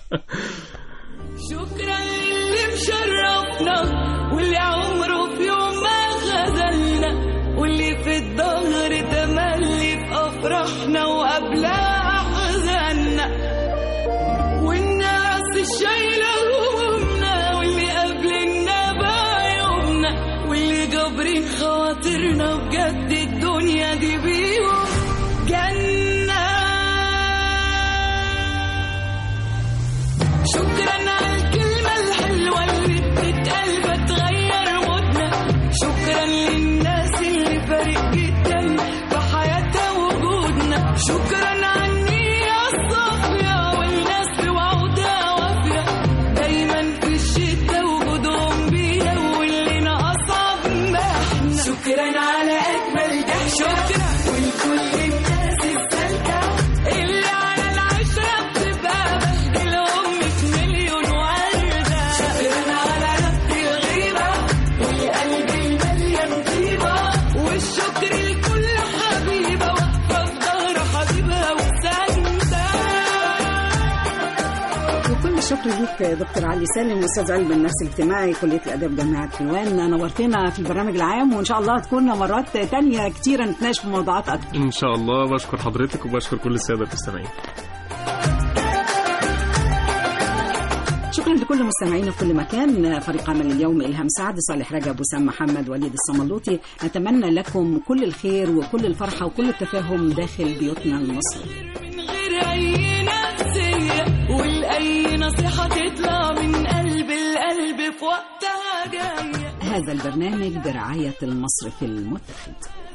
شكرا للي مشرفنا واللي عمره في يوم ما خذلنا واللي في الظهر تملي في افراحنا وقبلها احزاننا والناس الشايله همومنا واللي قابلنا بعيوبنا واللي جابرين خاطرنا بجد الدنيا دي بيهم جنه شكرا على الكلمة الحلوة اللي بتتقال بتغير مودنا شكرا للناس اللي فارق جدا في حياتها وجودنا شكرا على النية الصافية والناس بوعودها وافية دايما في الشدة وجودهم بيهون لنا أصعب محنة شكرا على أجمل ضحكة شكرا ولكل الناس السالكة اللي على العشرة بتبقى بشكلهم في مليون وردة شكرا على رد الغيبة والقلب المليان طيبة والشكر لكل حبيبة واقفة في ظهر حبيبها وساندة وكل الشكر ليك يا دكتور علي سالم استاذ علم النفس الاجتماعي كليه الاداب جامعه حلوان نورتنا في البرنامج العام وان شاء الله تكون مرات تانية كتيره نتناقش في موضوعات اكتر ان شاء الله بشكر حضرتك وبشكر كل الساده المستمعين شكرا لكل مستمعينا في كل مكان فريق عمل اليوم إلهام سعد صالح رجب وسام محمد وليد الصملوطي نتمنى لكم كل الخير وكل الفرحة وكل التفاهم داخل بيوتنا المصرية من غير أي نفسية والأي نصيحة تطلع من قلب القلب في وقتها جاية هذا البرنامج برعاية المصرف المتحد